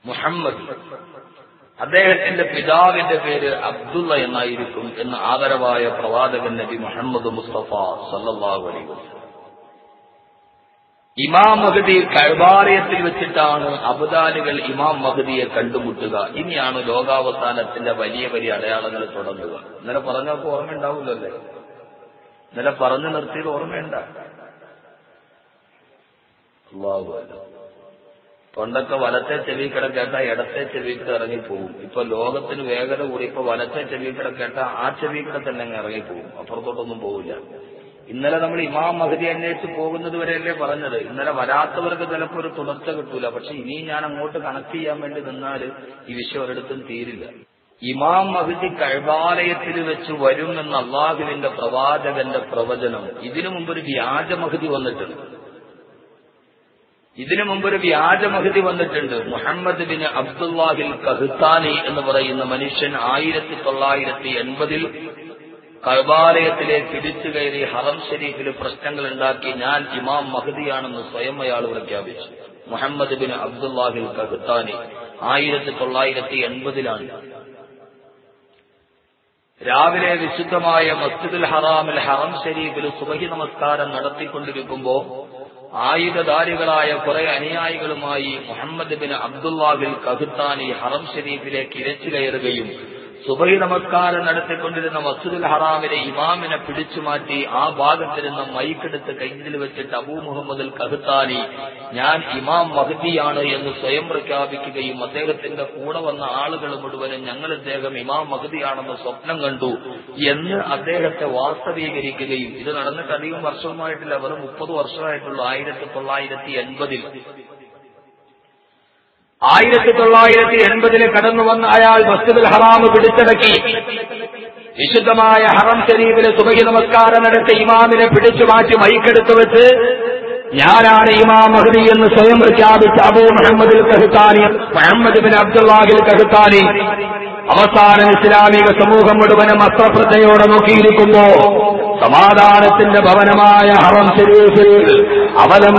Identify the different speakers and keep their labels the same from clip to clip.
Speaker 1: മുഹമ്മദ് അദ്ദേഹത്തിന്റെ പിതാവിന്റെ പേര് അബ്ദുള്ള എന്നായിരിക്കും എന്ന് ആദരവായ പ്രവാചകൻ നബി മുഹമ്മദ് മുസ്തഫ സല്ലല്ലാഹു അലൈഹി വസല്ലം ഇമാം മഹദി കഴബാലയത്തിൽ വെച്ചിട്ടാണ് അബുദാലുകൾ ഇമാം മഹദിയെ കണ്ടുമുട്ടുക ഇനിയാണ് ലോകാവസാനത്തിന്റെ വലിയ വലിയ അടയാളങ്ങൾ തുടങ്ങുക ഇന്നലെ പറഞ്ഞപ്പോൾ ഓർമ്മയുണ്ടാവില്ലല്ലേ ഇന്നലെ പറഞ്ഞു നിർത്തിയത് ഓർമ്മയുണ്ട അള്ളാഹു അല്ല പണ്ടൊക്കെ വലത്തെ ചെവിക്കട കേട്ട ഇടത്തെ ചെവിക്കട ഇറങ്ങിപ്പോകും ഇപ്പൊ ലോകത്തിന് വേഗത കൂടി ഇപ്പൊ വലത്തെ ചെവിക്കട കേട്ട ആ ചെവിക്കട തന്നെ അങ്ങ് ഇറങ്ങിപ്പോകും അപ്പുറത്തോട്ടൊന്നും പോകില്ല ഇന്നലെ നമ്മൾ ഇമാം മഹദി അന്വേഷിച്ച് പോകുന്നത് വരെയല്ലേ പറഞ്ഞത് ഇന്നലെ വരാത്തവർക്ക് ചിലപ്പോൾ ഒരു തുടർച്ച കിട്ടൂല പക്ഷെ ഇനിയും ഞാൻ അങ്ങോട്ട് കണക്ട് ചെയ്യാൻ വേണ്ടി നിന്നാൽ ഈ വിഷയം ഒരിടത്തും തീരില്ല ഇമാം മഹദി കഴബാലയത്തിൽ വെച്ച് വരും എന്ന അള്ളാഹുവിന്റെ പ്രവാചകന്റെ പ്രവചനം ഇതിനു മുമ്പ് ഒരു വ്യാജ മഹദി വന്നിട്ടുണ്ട് ഇതിനു മുമ്പ് ഒരു വ്യാജ മഹദി വന്നിട്ടുണ്ട് മുഹമ്മദ് ബിൻ അബ്ദുല്ലാഹിൽ കഹ്താനി എന്ന് പറയുന്ന മനുഷ്യൻ ആയിരത്തി തൊള്ളായിരത്തി എൺപതിൽ കൈബാലയത്തിലേക്ക് ഇടിച്ചു കയറി ഹറം ഷരീഫിൽ പ്രശ്നങ്ങൾ ഉണ്ടാക്കി ഞാൻ ഇമാം മഹദിയാണെന്ന് സ്വയം അയാൾ പ്രഖ്യാപിച്ചു മുഹമ്മദ് ബിൻ അബ്ദുല്ലാഹിൽ കഹ്താനി ആയിരത്തി തൊള്ളായിരത്തി എൺപതിലാണ് രാവിലെ വിശുദ്ധമായ മസ്ജിദുൽ ഹറാമിൽ ഹറം ഷരീഫിൽ സുബഹി നമസ്കാരം നടത്തിക്കൊണ്ടിരിക്കുമ്പോ ആയുധധാരികളായ കുറെ അനുയായികളുമായി മുഹമ്മദ് ബിൻ അബ്ദുല്ലാഹിൽ കഹുത്താനി ഹറം ഷരീഫിലേക്ക് ഇരച്ചു കയറുകയും സുബൈ നമസ്കാരം നടത്തിക്കൊണ്ടിരുന്ന മസ്ജിദുൽ ഹറാമിലെ ഇമാമിനെ പിടിച്ചു മാറ്റി ആ ഭാഗത്തിരുന്ന മൈക്കെടുത്ത് കൈയിൽ വെച്ചിട്ട് അബൂ മുഹമ്മദ് കഹുത്താനി ഞാൻ ഇമാം മഹദിയാണ് എന്ന് സ്വയം പ്രഖ്യാപിക്കുകയും അദ്ദേഹത്തിന്റെ കൂടെ വന്ന ആളുകൾ മുഴുവനും ഞങ്ങൾ ഇദ്ദേഹം ഇമാം മഹദിയാണെന്ന് സ്വപ്നം കണ്ടു എന്ന് അദ്ദേഹത്തെ വാസ്തവീകരിക്കുകയും ഇത് നടന്നിട്ട് അധികം വർഷവുമായിട്ടില്ല വെറും മുപ്പത് വർഷമായിട്ടുള്ളൂ ആയിരത്തി തൊള്ളായിരത്തി എൺപതിൽ ആയിരത്തി തൊള്ളായിരത്തി എൺപതില് കടന്നു വന്ന അയാൾ മസ്ജിദുൽ ഹറാമ് പിടിച്ചടക്കി വിശുദ്ധമായ ഹറം ശരീഫിലെ സുബഹി നമസ്കാരം നടത്തി ഇമാമിനെ പിടിച്ചു മാറ്റി മൈക്കെടുത്തു വെച്ച് ഞാനാണ് ഇമാം മഹദി എന്ന് സ്വയം പ്രഖ്യാപിച്ച അബൂ മുഹമ്മദിൽ കഹുത്താനി മുഹമ്മദ് ബിൻ അബ്ദുല്ലാഹിൽ കഹുത്താനി അവസാനം ഇസ്ലാമിക സമൂഹം മുഴുവനും അസ്ത്രപ്രജ്ഞയോടെ നോക്കിയിരിക്കുമ്പോ സമാധാനത്തിന്റെ ഭവനമായ ഹറം ശരീഫിൽ അവലം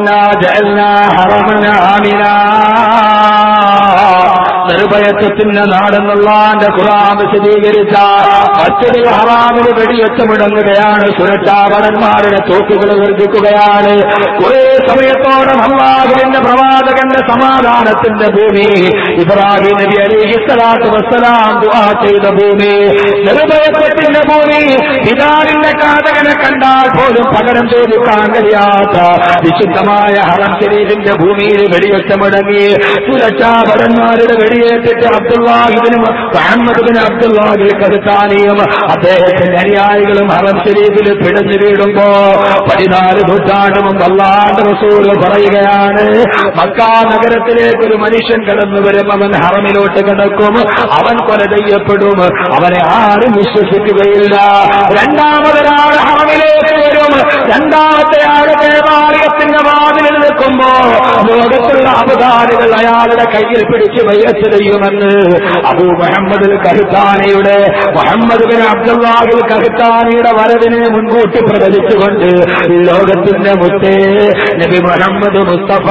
Speaker 1: നിർഭയത്വത്തിന്റെ നാടെന്നുള്ളാന്റെ ഖുറാൻ വിശദീകരിച്ച മറ്റൊരു ഹറാമിന് വെടിവെച്ച് മുടങ്ങുകയാണ് സുരക്ഷാഭടന്മാരുടെ തോക്കുകൾ വർദ്ധിക്കുകയാണ് കുറെ സമയത്തോടെ അള്ളാഹുവിന്റെ പ്രവാചകന്റെ സമാധാനത്തിന്റെ ഭൂമി ഇബ്രാഹിം നബി അലിഹി സ്വലാത്തു വസ്സലാം ദുആ ചെയ്ത ഭൂമി നിർഭയത്വത്തിന്റെ ഭൂമി പിതാവിന്റെ കാതകനെ കണ്ടാൽ പോലും പകരം ചോദിക്കാൻ കഴിയാത്ത വിശുദ്ധമായ ഹറം ശരീഫിന്റെ ഭൂമിയിൽ വെടിവെച്ച് മുടങ്ങി സുരക്ഷാഭടന്മാരുടെ വെടിയേറ്റിട്ട് അബ്ദുല്ലാഹിബിനും മുഹമ്മദിബിന് അബ്ദുല്ലാഹിൽ കരുത്താനിയും അദ്ദേഹത്തിന്റെ അനുയായികളും ഹറം ശരീഫിൽ പിടഞ്ഞു വീടുമ്പോ പതിനാല് നൂറ്റാണ്ട് മുമ്പ് അല്ലാണ്ട് റസൂൽ പറയുകയാണ് മക്കാ നഗരത്തിലേക്ക് ഒരു മനുഷ്യൻ കടന്നു വരും അവൻ ഹറമിലോട്ട് കിടക്കും അവൻ കൊല ചെയ്യപ്പെടും അവനെ ആരും വിശ്വസിക്കുകയില്ല രണ്ടാമതൊരാൾ ഹറമിലേക്ക് വരും രണ്ടാമത്തെ ആൾ ദേവാലയത്തിന്റെ വാതിലിൽ നിൽക്കുമ്പോ ലോകത്തുള്ള അപകാരികൾ അയാളുടെ കയ്യിൽ പിടിച്ച് വയ്യത്ത് ചെയ്യുമെന്ന് അബൂ മുഹമ്മദ് കഹുത്താനയുടെ മുഹമ്മദ് ബിൻ അബ്ദുല്ലാഹിൽ കഹുത്താനിയുടെ വരവിനെ മുൻകൂട്ടി പ്രവചിച്ചുകൊണ്ട് ലോകത്തിന്റെ മുത്തേ നബി മുഹമ്മദ് മുസ്തഫ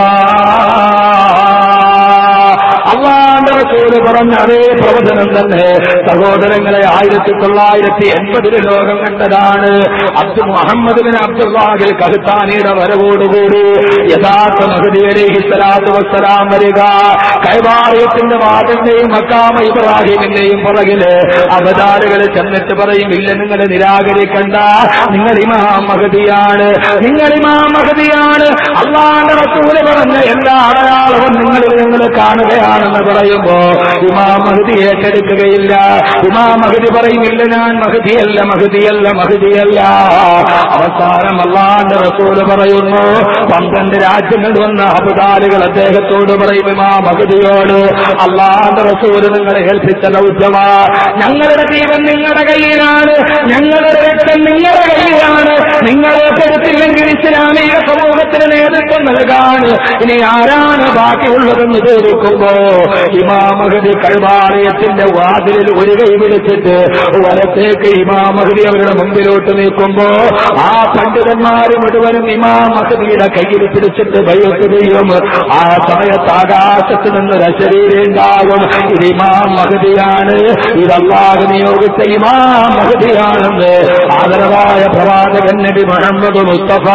Speaker 1: അള്ളാന്റെ റസൂല് പറഞ്ഞ അതേ പ്രവചനം തന്നെ സഹോദരങ്ങളെ ആയിരത്തി തൊള്ളായിരത്തി എൺപതിൽ ലോകം കണ്ടതാണ് അബ്ദു മുഹമ്മദ് ബിൻ അബ്ദുല്ലാഹിൽ കഹുത്താനിയുടെ വരവോടുകൂടി യഥാർത്ഥ മഹദി അലൈഹി സ്വലാത്തു വസ്സലാം വരിക കൈവാറിയത്തിന്റെ വാദന്റെയും മക്കാമ ഇബ്രാഹിമിന്റെയും പുറകില് അവതാരുകൾ ചെന്നിട്ട് പറയും ഇല്ല നിങ്ങൾ നിരാകരിക്കണ്ട നിങ്ങൾ ഇമാം മഹദിയാണ് നിങ്ങൾ ഇമാം മഹദിയാണ് അള്ളാന്റെ റസൂല് പറഞ്ഞ എല്ലാ അടയാളവും നിങ്ങളിൽ നിങ്ങൾ കാണുകയാണെന്ന് പറയുമ്പോ ഇമാം മഹദി ഏറ്റെടുക്കുകയില്ല ഇമാം മഹദി പറയുമില്ല ഞാൻ മഹദിയല്ല മഹദിയല്ല മഹദിയല്ല അവസാനം അള്ളാന്റെ റസൂല് പറയുന്നു പന്ത്രണ്ട് രാജ്യങ്ങൾ വന്ന അബുദാലുകൾ അദ്ദേഹത്തോട് പറയും ഇമാം മഹദിയോട് അള്ളാന്റെ റസൂല് നിങ്ങളെ ഏൽപ്പിച്ച ദൗത്യമാ ഞങ്ങളുടെ ജീവൻ നിങ്ങളുടെ കയ്യിലാണ് ഞങ്ങളുടെ രക്തം നിങ്ങളുടെ കയ്യിലാണ് നിങ്ങളെ പെടുത്തില്ലെങ്കിൽ ഇസ്ലാമിക സമൂഹത്തിന് നേതൃത്വം നൽകാൻ ഇനി ആരാണ് ബാക്കിയുള്ളതെന്ന് ചോദിക്കുമ്പോ ഇമാ ഇമാമഹദി കൈവാലയത്തിന്റെ വാതിലിൽ ഒരു കൈ പിടിച്ചിട്ട് വലത്തേക്ക് ഇമാമഹദി അവരുടെ മുമ്പിലോട്ട് നീക്കുമ്പോ ആ പണ്ഡിതന്മാര് മുഴുവനും ഇമാമഹദിയുടെ കയ്യിൽ പിടിച്ചിട്ട് ഭയത്ത് ചെയ്യും ആ സമയത്ത് ആകാശത്ത് നിന്ന് രശരീരുണ്ടാകും ഇത് ഇമാം മഹദിയാണ് ഇത് അള്ളാഹ് നിയോഗിച്ച ഇമാം മഹദിയാണെന്ന് ആദരവായ പ്രവാചകൻ നബി മുഹമ്മദ് മുസ്തഫ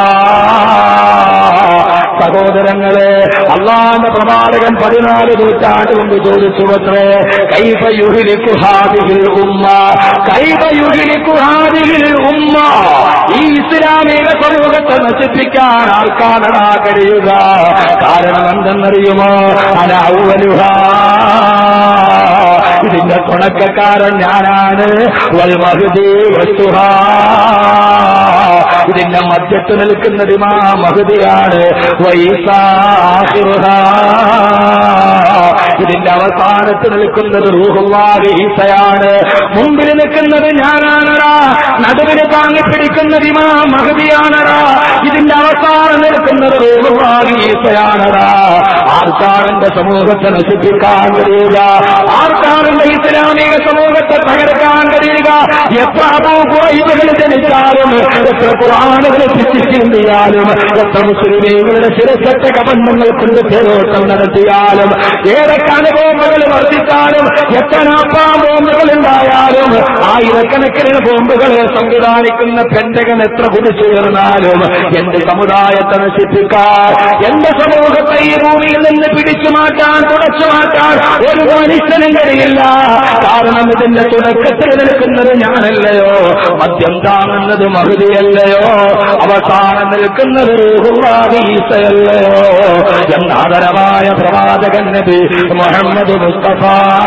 Speaker 1: സഹോദരങ്ങളെ അള്ളാന്റെ പ്രവാചകൻ പതിനാല് നൂറ്റാണ്ട് കൊണ്ട് ചോദിച്ചു അത്രേ കൈഫ യുഹിലിക്കുഹാദിഹിൽ ഉമ്മ കൈഫ യുഹിലിക്കുഹാദിഹിൽ ഉമ്മ ഈ ഇസ്ലാമിക സമൂഹത്തെ നശിപ്പിക്കാൻ ആർക്കാണടാ കഴിയുക കാരണം എന്തെന്നറിയുമോ അനൗവലുഹ ഇതിന്റെ തുടക്കക്കാരൻ ഞാനാണ് വൽ മഹദി വസ്തുഹ ഇതിന്റെ മധ്യത്ത് നിൽക്കുന്നത് ഇമാ മഹദിയാണ് വൈസാഹിറുഹ ഇതിന്റെ അവസാനത്ത് നിൽക്കുന്നത് റൂഹുല്ലാഹി ഈസയാണ് മുമ്പിൽ നിൽക്കുന്നത് ഞാനാണടാ നടുവിന് താങ്ങി പിടിക്കുന്നത് ഇമാ മഹദിയാണടാ ഇതിന്റെ അവസാനം നിൽക്കുന്നത് റൂഹുല്ലാഹി ഈസയാണടാ ആർക്കാണ് എന്റെ സമൂഹത്തെ നശിപ്പിക്കാൻ കഴിയുക ആർക്കാണ് എന്റെ ഇസ്ലാമിക സമൂഹത്തെ തകർക്കാൻ കഴിയുക എത്ര അപൂർവകൾ ജനിച്ചാലും എത്ര ഖുറാനുകൾ ചിന്തിയാലും എത്ര മുസ്ലിമീങ്ങളുടെ ശിരസറ്റ കബന്ധങ്ങൾ കൊണ്ട് തേരോട്ടം നടത്തിയാലും ഏതൊക്കെ അനുബോംബുകൾ വർദ്ധിച്ചാലും എത്ര നാപ്പാം ബോംബുകൾ ഉണ്ടായാലും ആയിരക്കണക്കിന് ബോംബുകളെ സംവിധാനിക്കുന്ന പെൻഡകൻ എത്ര കുതിച്ചുയർന്നാലും എന്റെ സമുദായത്തെ നശിപ്പിക്കാൻ എന്റെ സമൂഹത്തെ ഈ ഭൂമിയിൽ നിന്ന് പിടിച്ചു മാറ്റാൻ തുടച്ചു മാറ്റാൻ ഒരു മനുഷ്യനും കഴിയില്ല കാരണം ഇതിന്റെ തുടക്കത്തിൽ നിൽക്കുന്നത് ഞാനല്ലയോ മദ്യം താങ്ങുന്നത് മഹതിയല്ലയോ അവസാനം നിൽക്കുന്നത് ഈസയല്ലയോ എന്നാദരമായ പ്രവാചകൻ നബി മുഹമ്മദ് മുസ്തഫ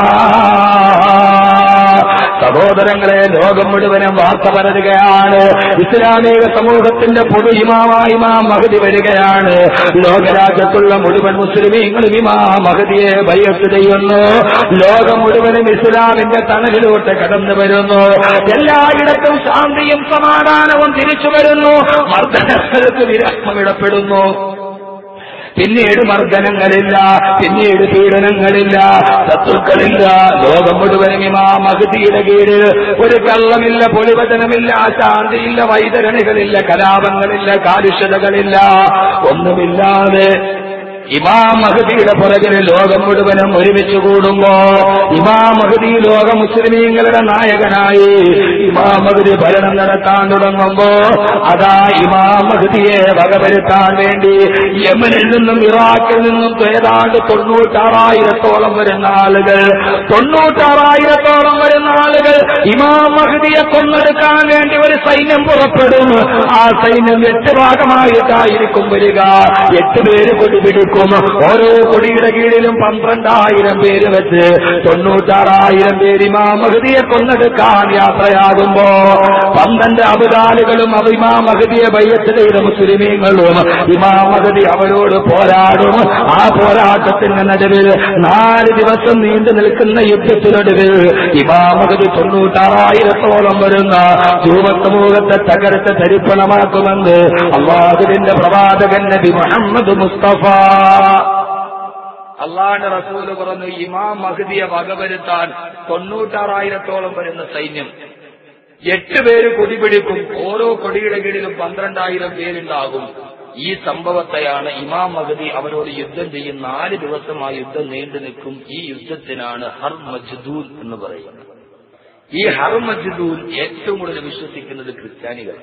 Speaker 1: സഹോദരങ്ങളെ ലോകം മുഴുവനും വാർത്ത പരതുകയാണ് ഇസ്ലാമിക സമൂഹത്തിന്റെ പൊതു ഇമാമായി ഇമാം മഹതി വരികയാണ് ലോകരാജ്യത്തുള്ള മുഴുവൻ മുസ്ലിമീങ്ങളും ഇമാ മഹതിയെ ബയ്യത്ത് ചെയ്യുന്നു ലോകം മുഴുവനും ഇസ്ലാമിന്റെ തണലിലോട്ട് കടന്നു വരുന്നു എല്ലായിടത്തും ശാന്തിയും സമാധാനവും തിരിച്ചു വരുന്നു മർദ്ദനങ്ങൾക്ക് വിരാമമിടപ്പെടുന്നു പിന്നീട് മർദ്ദനങ്ങളില്ല പിന്നീട് പീഡനങ്ങളില്ല ശത്രുക്കളില്ല ലോകം മുഴുവനും ഇമാ മഹദിയുടെ കീഴിൽ ഒരു കള്ളമില്ല പൊളിവചനമില്ല ശാന്തിയില്ല വൈതരണികളില്ല കലാപങ്ങളില്ല കാലുഷ്യതകളില്ല ഒന്നുമില്ലാതെ ഇമാം മഹദിയുടെ പുറകിൽ ലോകം മുഴുവനും ഒരുമിച്ച് കൂടുമ്പോ ഇമാം മഹദി ലോക മുസ്ലിമീങ്ങളുടെ നായകനായി ഇമാം മഹദി ഭരണം നടത്താൻ തുടങ്ങുമ്പോ അതാ ഇമാം മഹദിയെ വകവരുത്താൻ വേണ്ടി യമനിൽ നിന്നും ഇറാഖിൽ നിന്നും ഏതാണ്ട് തൊണ്ണൂറ്റാറായിരത്തോളം വരുന്ന ആളുകൾ തൊണ്ണൂറ്റാറായിരത്തോളം വരുന്ന ആളുകൾ ഇമാം മഹദിയെ കൊന്നെടുക്കാൻ വേണ്ടി ഒരു സൈന്യം പുറപ്പെടും ആ സൈന്യം എട്ട് ഭാഗമായിട്ടായിരിക്കും വരിക എട്ട് പേര് കൊടിപിടിക്കും ഓരോ കൊടിയുടെ കീഴിലും പന്ത്രണ്ടായിരം പേര് വെച്ച് തൊണ്ണൂറ്റാറായിരം പേര് ഇമാം മഹദിയെ കൊന്നെടുക്കാൻ യാത്രയാകുമ്പോ പന്ത്രണ്ട് അബുദാലുകളും ഇമാം മഹദിയെ ബയ്യത്ത് ചെയ്ത മുസ്ലിമീങ്ങളും ഇമാം മഹദി അവരോട് പോരാടും ആ പോരാട്ടത്തിന്റെ നടുവിൽ നാല് ദിവസം നീണ്ടു നിൽക്കുന്ന യുദ്ധത്തിനൊടുവിൽ ഇമാം മഹദി തൊണ്ണൂറ്റാറായിരത്തോളം വരുന്ന ധൂപ സമൂഹത്തെ തകർത്ത് തരിപ്പണമാക്കുമെന്ന് അള്ളാഹുവിന്റെ പ്രവാചകൻ നബി മുഹമ്മദ് മുസ്തഫ അള്ളാന്റെ റസൂല് പറഞ്ഞു ഇമാം മഹദിയെ വകവരുത്താൻ തൊണ്ണൂറ്റാറായിരത്തോളം വരുന്ന സൈന്യം എട്ട് പേര് കൊടിപിടിക്കും ഓരോ കൊടിയുടെ കീഴിലും പന്ത്രണ്ടായിരം പേരുണ്ടാകും ഈ സംഭവത്തെയാണ് ഇമാം മഹദി അവരോട് യുദ്ധം ചെയ്യും നാല് ദിവസം ആ യുദ്ധം നീണ്ടു നിൽക്കും ഈ യുദ്ധത്തിനാണ് ഹർ മജ്ദൂൻ എന്ന് പറയുന്നത് ഈ ഹർ മജ്ദൂൻ ഏറ്റവും കൂടുതൽ വിശ്വസിക്കുന്നത് ക്രിസ്ത്യാനികൾ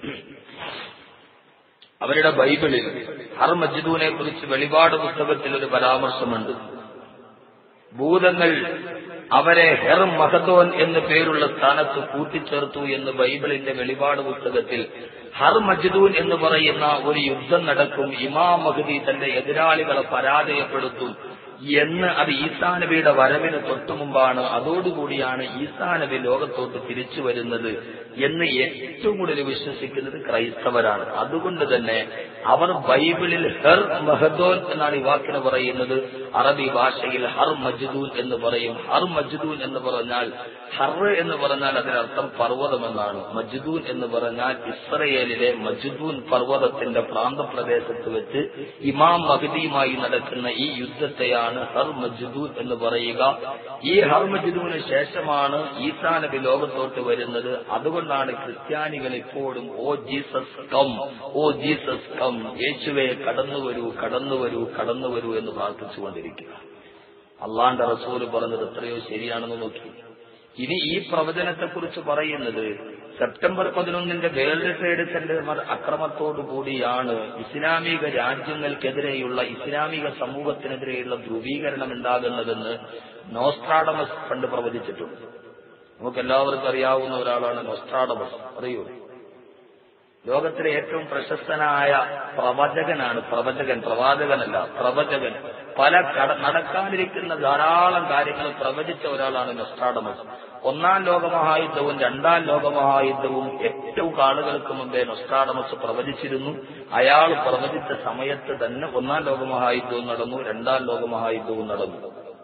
Speaker 1: അവരുടെ ബൈബിളിൽ ഹർ മജ്ദൂനെ കുറിച്ച് വെളിപാട് പുസ്തകത്തിൽ ഒരു പരാമർശമുണ്ട് ഭൂതങ്ങൾ അവരെ ഹെർ മഹദോൻ എന്ന് പേരുള്ള സ്ഥാനത്ത് കൂട്ടിച്ചേർത്തു എന്ന് ബൈബിളിന്റെ വെളിപാട് പുസ്തകത്തിൽ ഹർ മജ്ദൂൻ എന്ന് പറയുന്ന ഒരു യുദ്ധം നടക്കും ഇമാം മഹദി തന്റെ എതിരാളികളെ പരാജയപ്പെടുത്തും എന്ന് അത് ഈസാ നബിയുടെ വരവിന് തൊട്ടു മുമ്പാണ് അതോടുകൂടിയാണ് ഈസാ നബി ലോകത്തോട്ട് തിരിച്ചു വരുന്നത് എന്ന് ഏറ്റവും കൂടുതൽ വിശ്വസിക്കുന്നത് ക്രൈസ്തവരാണ് അതുകൊണ്ട് തന്നെ അവർ ബൈബിളിൽ ഹെർ മഹദോൻ എന്നാണ് ഈ വാക്കിന് പറയുന്നത്
Speaker 2: അറബി ഭാഷയിൽ ഹർ മജ്ദൂൻ എന്ന് പറയും ഹർ മജ്ദൂൻ എന്ന് പറഞ്ഞാൽ ഹർ എന്ന് പറഞ്ഞാൽ അതിനർത്ഥം പർവ്വതമെന്നാണ് മജ്ദൂൻ എന്ന് പറഞ്ഞാൽ ഇസ്രയേലിലെ മജ്ദൂൻ പർവ്വതത്തിന്റെ പ്രാന്തപ്രദേശത്ത് വെച്ച് ഇമാം മഹദിയുമായി നടക്കുന്ന ഈ യുദ്ധത്തെയാണ് ഹർ മജ്ദൂൻ എന്ന് പറയുക ഈ ഹർ മജ്ദൂന് ശേഷമാണ് ഈസാ നബി ലോകത്തോട്ട് വരുന്നത് അതുകൊണ്ടാണ് ക്രിസ്ത്യാനികൾ ഇപ്പോഴും oh Jesus come oh Jesus come യേശുവെ കടന്നു വരൂ കടന്നു വരൂ കടന്നു വരൂ എന്ന് പ്രാർത്ഥിച്ചുകൊണ്ടിരിക്കുക അള്ളാന്റെ റസൂല് പറഞ്ഞത് എത്രയോ ശരിയാണെന്ന് നോക്കി ഇനി ഈ പ്രവചനത്തെക്കുറിച്ച് പറയുന്നത് സെപ്റ്റംബർ പതിനൊന്നിന്റെ വേൾഡ് ട്രേഡ് സെന്റർ അക്രമത്തോടു കൂടിയാണ് ഇസ്ലാമിക രാജ്യങ്ങൾക്കെതിരെയുള്ള ഇസ്ലാമിക സമൂഹത്തിനെതിരെയുള്ള ധ്രുവീകരണം ഉണ്ടാകുന്നതെന്ന് നോസ്ട്രാഡമസ് പണ്ട് പ്രവചിച്ചിട്ടുണ്ട് നമുക്ക് എല്ലാവർക്കും അറിയാവുന്ന ഒരാളാണ് നോസ്ട്രാഡമസ് അറിയൂ ലോകത്തിലെ ഏറ്റവും പ്രശസ്തനായ പ്രവചകനാണ് പ്രവചകൻ പ്രവാചകനല്ല പ്രവചകൻ പല കട നടക്കാനിരിക്കുന്ന ധാരാളം കാര്യങ്ങൾ പ്രവചിച്ച ഒരാളാണ് നൊസ്ട്രാഡമസ് ഒന്നാം ലോകമഹായുദ്ധവും രണ്ടാം ലോകമഹായുദ്ധവും ഏറ്റവും ആളുകൾക്ക് മുമ്പേ നൊസ്ട്രാഡമസ് പ്രവചിച്ചിരുന്നു അയാൾ പ്രവചിച്ച സമയത്ത് തന്നെ ഒന്നാം ലോകമഹായുദ്ധവും നടന്നു രണ്ടാം ലോകമഹായുദ്ധവും നടന്നു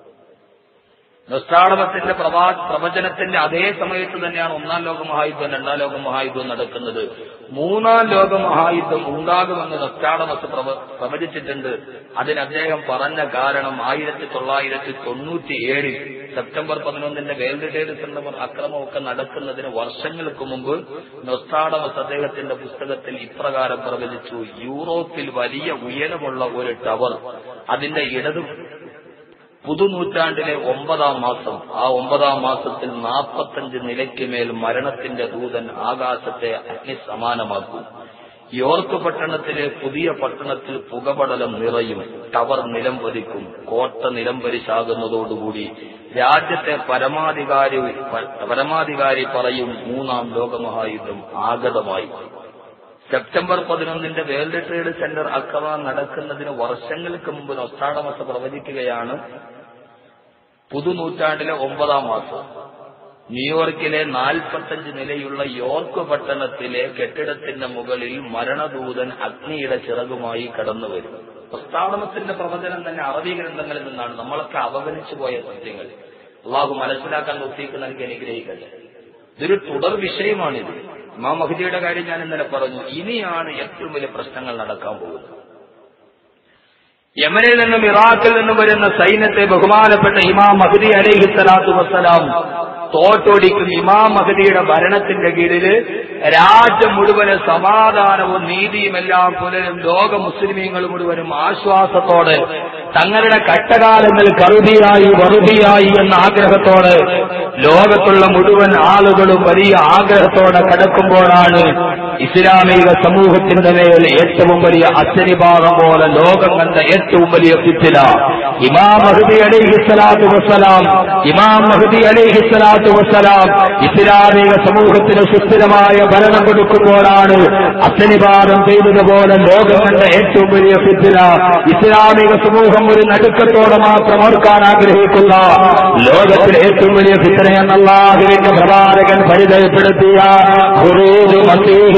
Speaker 2: നൊസ്ട്രാഡമത്തിന്റെ പ്രവാ പ്രവചനത്തിന്റെ അതേ സമയത്ത് തന്നെയാണ് ഒന്നാം ലോകമഹായുദ്ധം രണ്ടാം ലോകമഹായുദ്ധവും നടക്കുന്നത് മൂന്നാം ലോകമഹായുദ്ധം ഉണ്ടാകുമെന്ന് നൊസ്ട്രാഡമസ് പ്രവചിച്ചിട്ടുണ്ട് അതിന് അദ്ദേഹം പറഞ്ഞ കാരണം ആയിരത്തി തൊള്ളായിരത്തി തൊണ്ണൂറ്റി ഏഴിൽ സെപ്റ്റംബർ പതിനൊന്നിന്റെ വേൾഡ് ട്രേഡ് സെന്റർ അക്രമമൊക്കെ നടക്കുന്നതിന് വർഷങ്ങൾക്ക് മുമ്പ് നൊസ്ട്രാഡമസ് അദ്ദേഹത്തിന്റെ പുസ്തകത്തിൽ ഇപ്രകാരം പ്രവചിച്ചു യൂറോപ്പിൽ വലിയ ഉയരമുള്ള ഒരു ടവർ അതിന്റെ ഇടതു പുതുനൂറ്റാണ്ടിലെ ഒമ്പതാം മാസം ആ ഒമ്പതാം മാസത്തിൽ നാൽപ്പത്തഞ്ച് നിലയ്ക്ക് മേൽ മരണത്തിന്റെ ദൂതൻ ആകാശത്തെ അഗ്നിസമാനമാക്കും യോർക്ക് പട്ടണത്തിലെ പുതിയ പട്ടണത്തിൽ പുകപടലം നിറയും ടവർ നിലംപതിക്കും കോട്ട നിലംപരിശാകുന്നതോടുകൂടി രാജ്യത്തെ പരമാധികാരി പരമാധികാരി പറയും മൂന്നാം ലോകമഹായുദ്ധം ആഗതമായി സെപ്റ്റംബർ പതിനൊന്നിന്റെ വേൾഡ് ട്രേഡ് സെന്റർ അക്രമണം നടക്കുന്നതിന് വർഷങ്ങൾക്ക് മുമ്പ് നൊസ്റ്റാഡമസ പ്രവചിക്കുകയാണ് പുതുനൂറ്റാണ്ടിലെ ഒമ്പതാം മാസം ന്യൂയോർക്കിലെ നാൽപ്പത്തഞ്ച് നിലയുള്ള യോർക്ക് പട്ടണത്തിലെ കെട്ടിടത്തിന്റെ മുകളിൽ മരണദൂതൻ അഗ്നിയുടെ ചിറകുമായി കടന്നു വരും പ്രസ്താവനത്തിന്റെ പ്രവചനം തന്നെ അറബി ഗ്രന്ഥങ്ങളിൽ നിന്നാണ് നമ്മളൊക്കെ അവഗണിച്ചു പോയ സത്യങ്ങൾ അള്ളാഹു മനസ്സിലാക്കാൻ ഒത്തിക്ക് നൽകി അനുഗ്രഹിക്കട്ടെ ഇതൊരു തുടർ വിഷയമാണിത് ഇമാം മഹദിയുടെ കാര്യം ഞാൻ ഇന്നലെ പറഞ്ഞു ഇനിയാണ് ഏറ്റവും വലിയ പ്രശ്നങ്ങൾ നടക്കാൻ പോകുന്നത് യമനിൽ നിന്നും ഇറാഖിൽ നിന്നും വരുന്ന സൈന്യത്തെ ബഹുമാനപ്പെട്ട ഇമാം മഹദി അലൈഹി സ്വലാത്തു വസ്സലാം തോട്ടൊടിക്കും ഇമാം മഹദിയുടെ ഭരണത്തിന്റെ കീഴില് രാജ്യം മുഴുവന് സമാധാനവും നീതിയുമെല്ലാം പുലരും ലോക മുസ്ലിമീങ്ങൾ മുഴുവനും ആശ്വാസത്തോടെ തങ്ങളുടെ കട്ടകാലങ്ങൾ കറുതിയായി വറുതിയായി എന്ന ആഗ്രഹത്തോടെ ലോകത്തുള്ള മുഴുവൻ ആളുകളും വലിയ ആഗ്രഹത്തോടെ കടക്കുമ്പോഴാണ് ഇസ്ലാമിക സമൂഹത്തിന്റെ മേൽ ഏറ്റവും വലിയ അച്ചനിഭാഗം പോലെ ലോകം കണ്ട ഏറ്റവും വലിയ ഫിത്തില ഇമാം മഹദി അലൈഹി സ്വലാത്തു വസ്സലാം ഇമാം മഹദി അലൈഹി സ്വലാത്തു വസ്സലാം ഇസ്ലാമിക സമൂഹത്തിന് സുസ്ഥിരമായ ഭരണം കൊടുക്കുമ്പോഴാണ് അച്ചനിഭാഗം ചെയ്തതുപോലെ ലോകം കണ്ട ഏറ്റവും വലിയ ഫിത്തില ഇസ്ലാമിക സമൂഹം ഒരു നടുക്കത്തോടെ മാത്രം ഓർക്കാൻ ആഗ്രഹിക്കുന്ന ലോകത്തിലെ ഏറ്റവും വലിയ ഫിത്തന എന്നല്ലാഹുവിന്റെ പ്രവാചകൻ പരിചയപ്പെടുത്തിയ ഖുറൂജ് മസീഹ്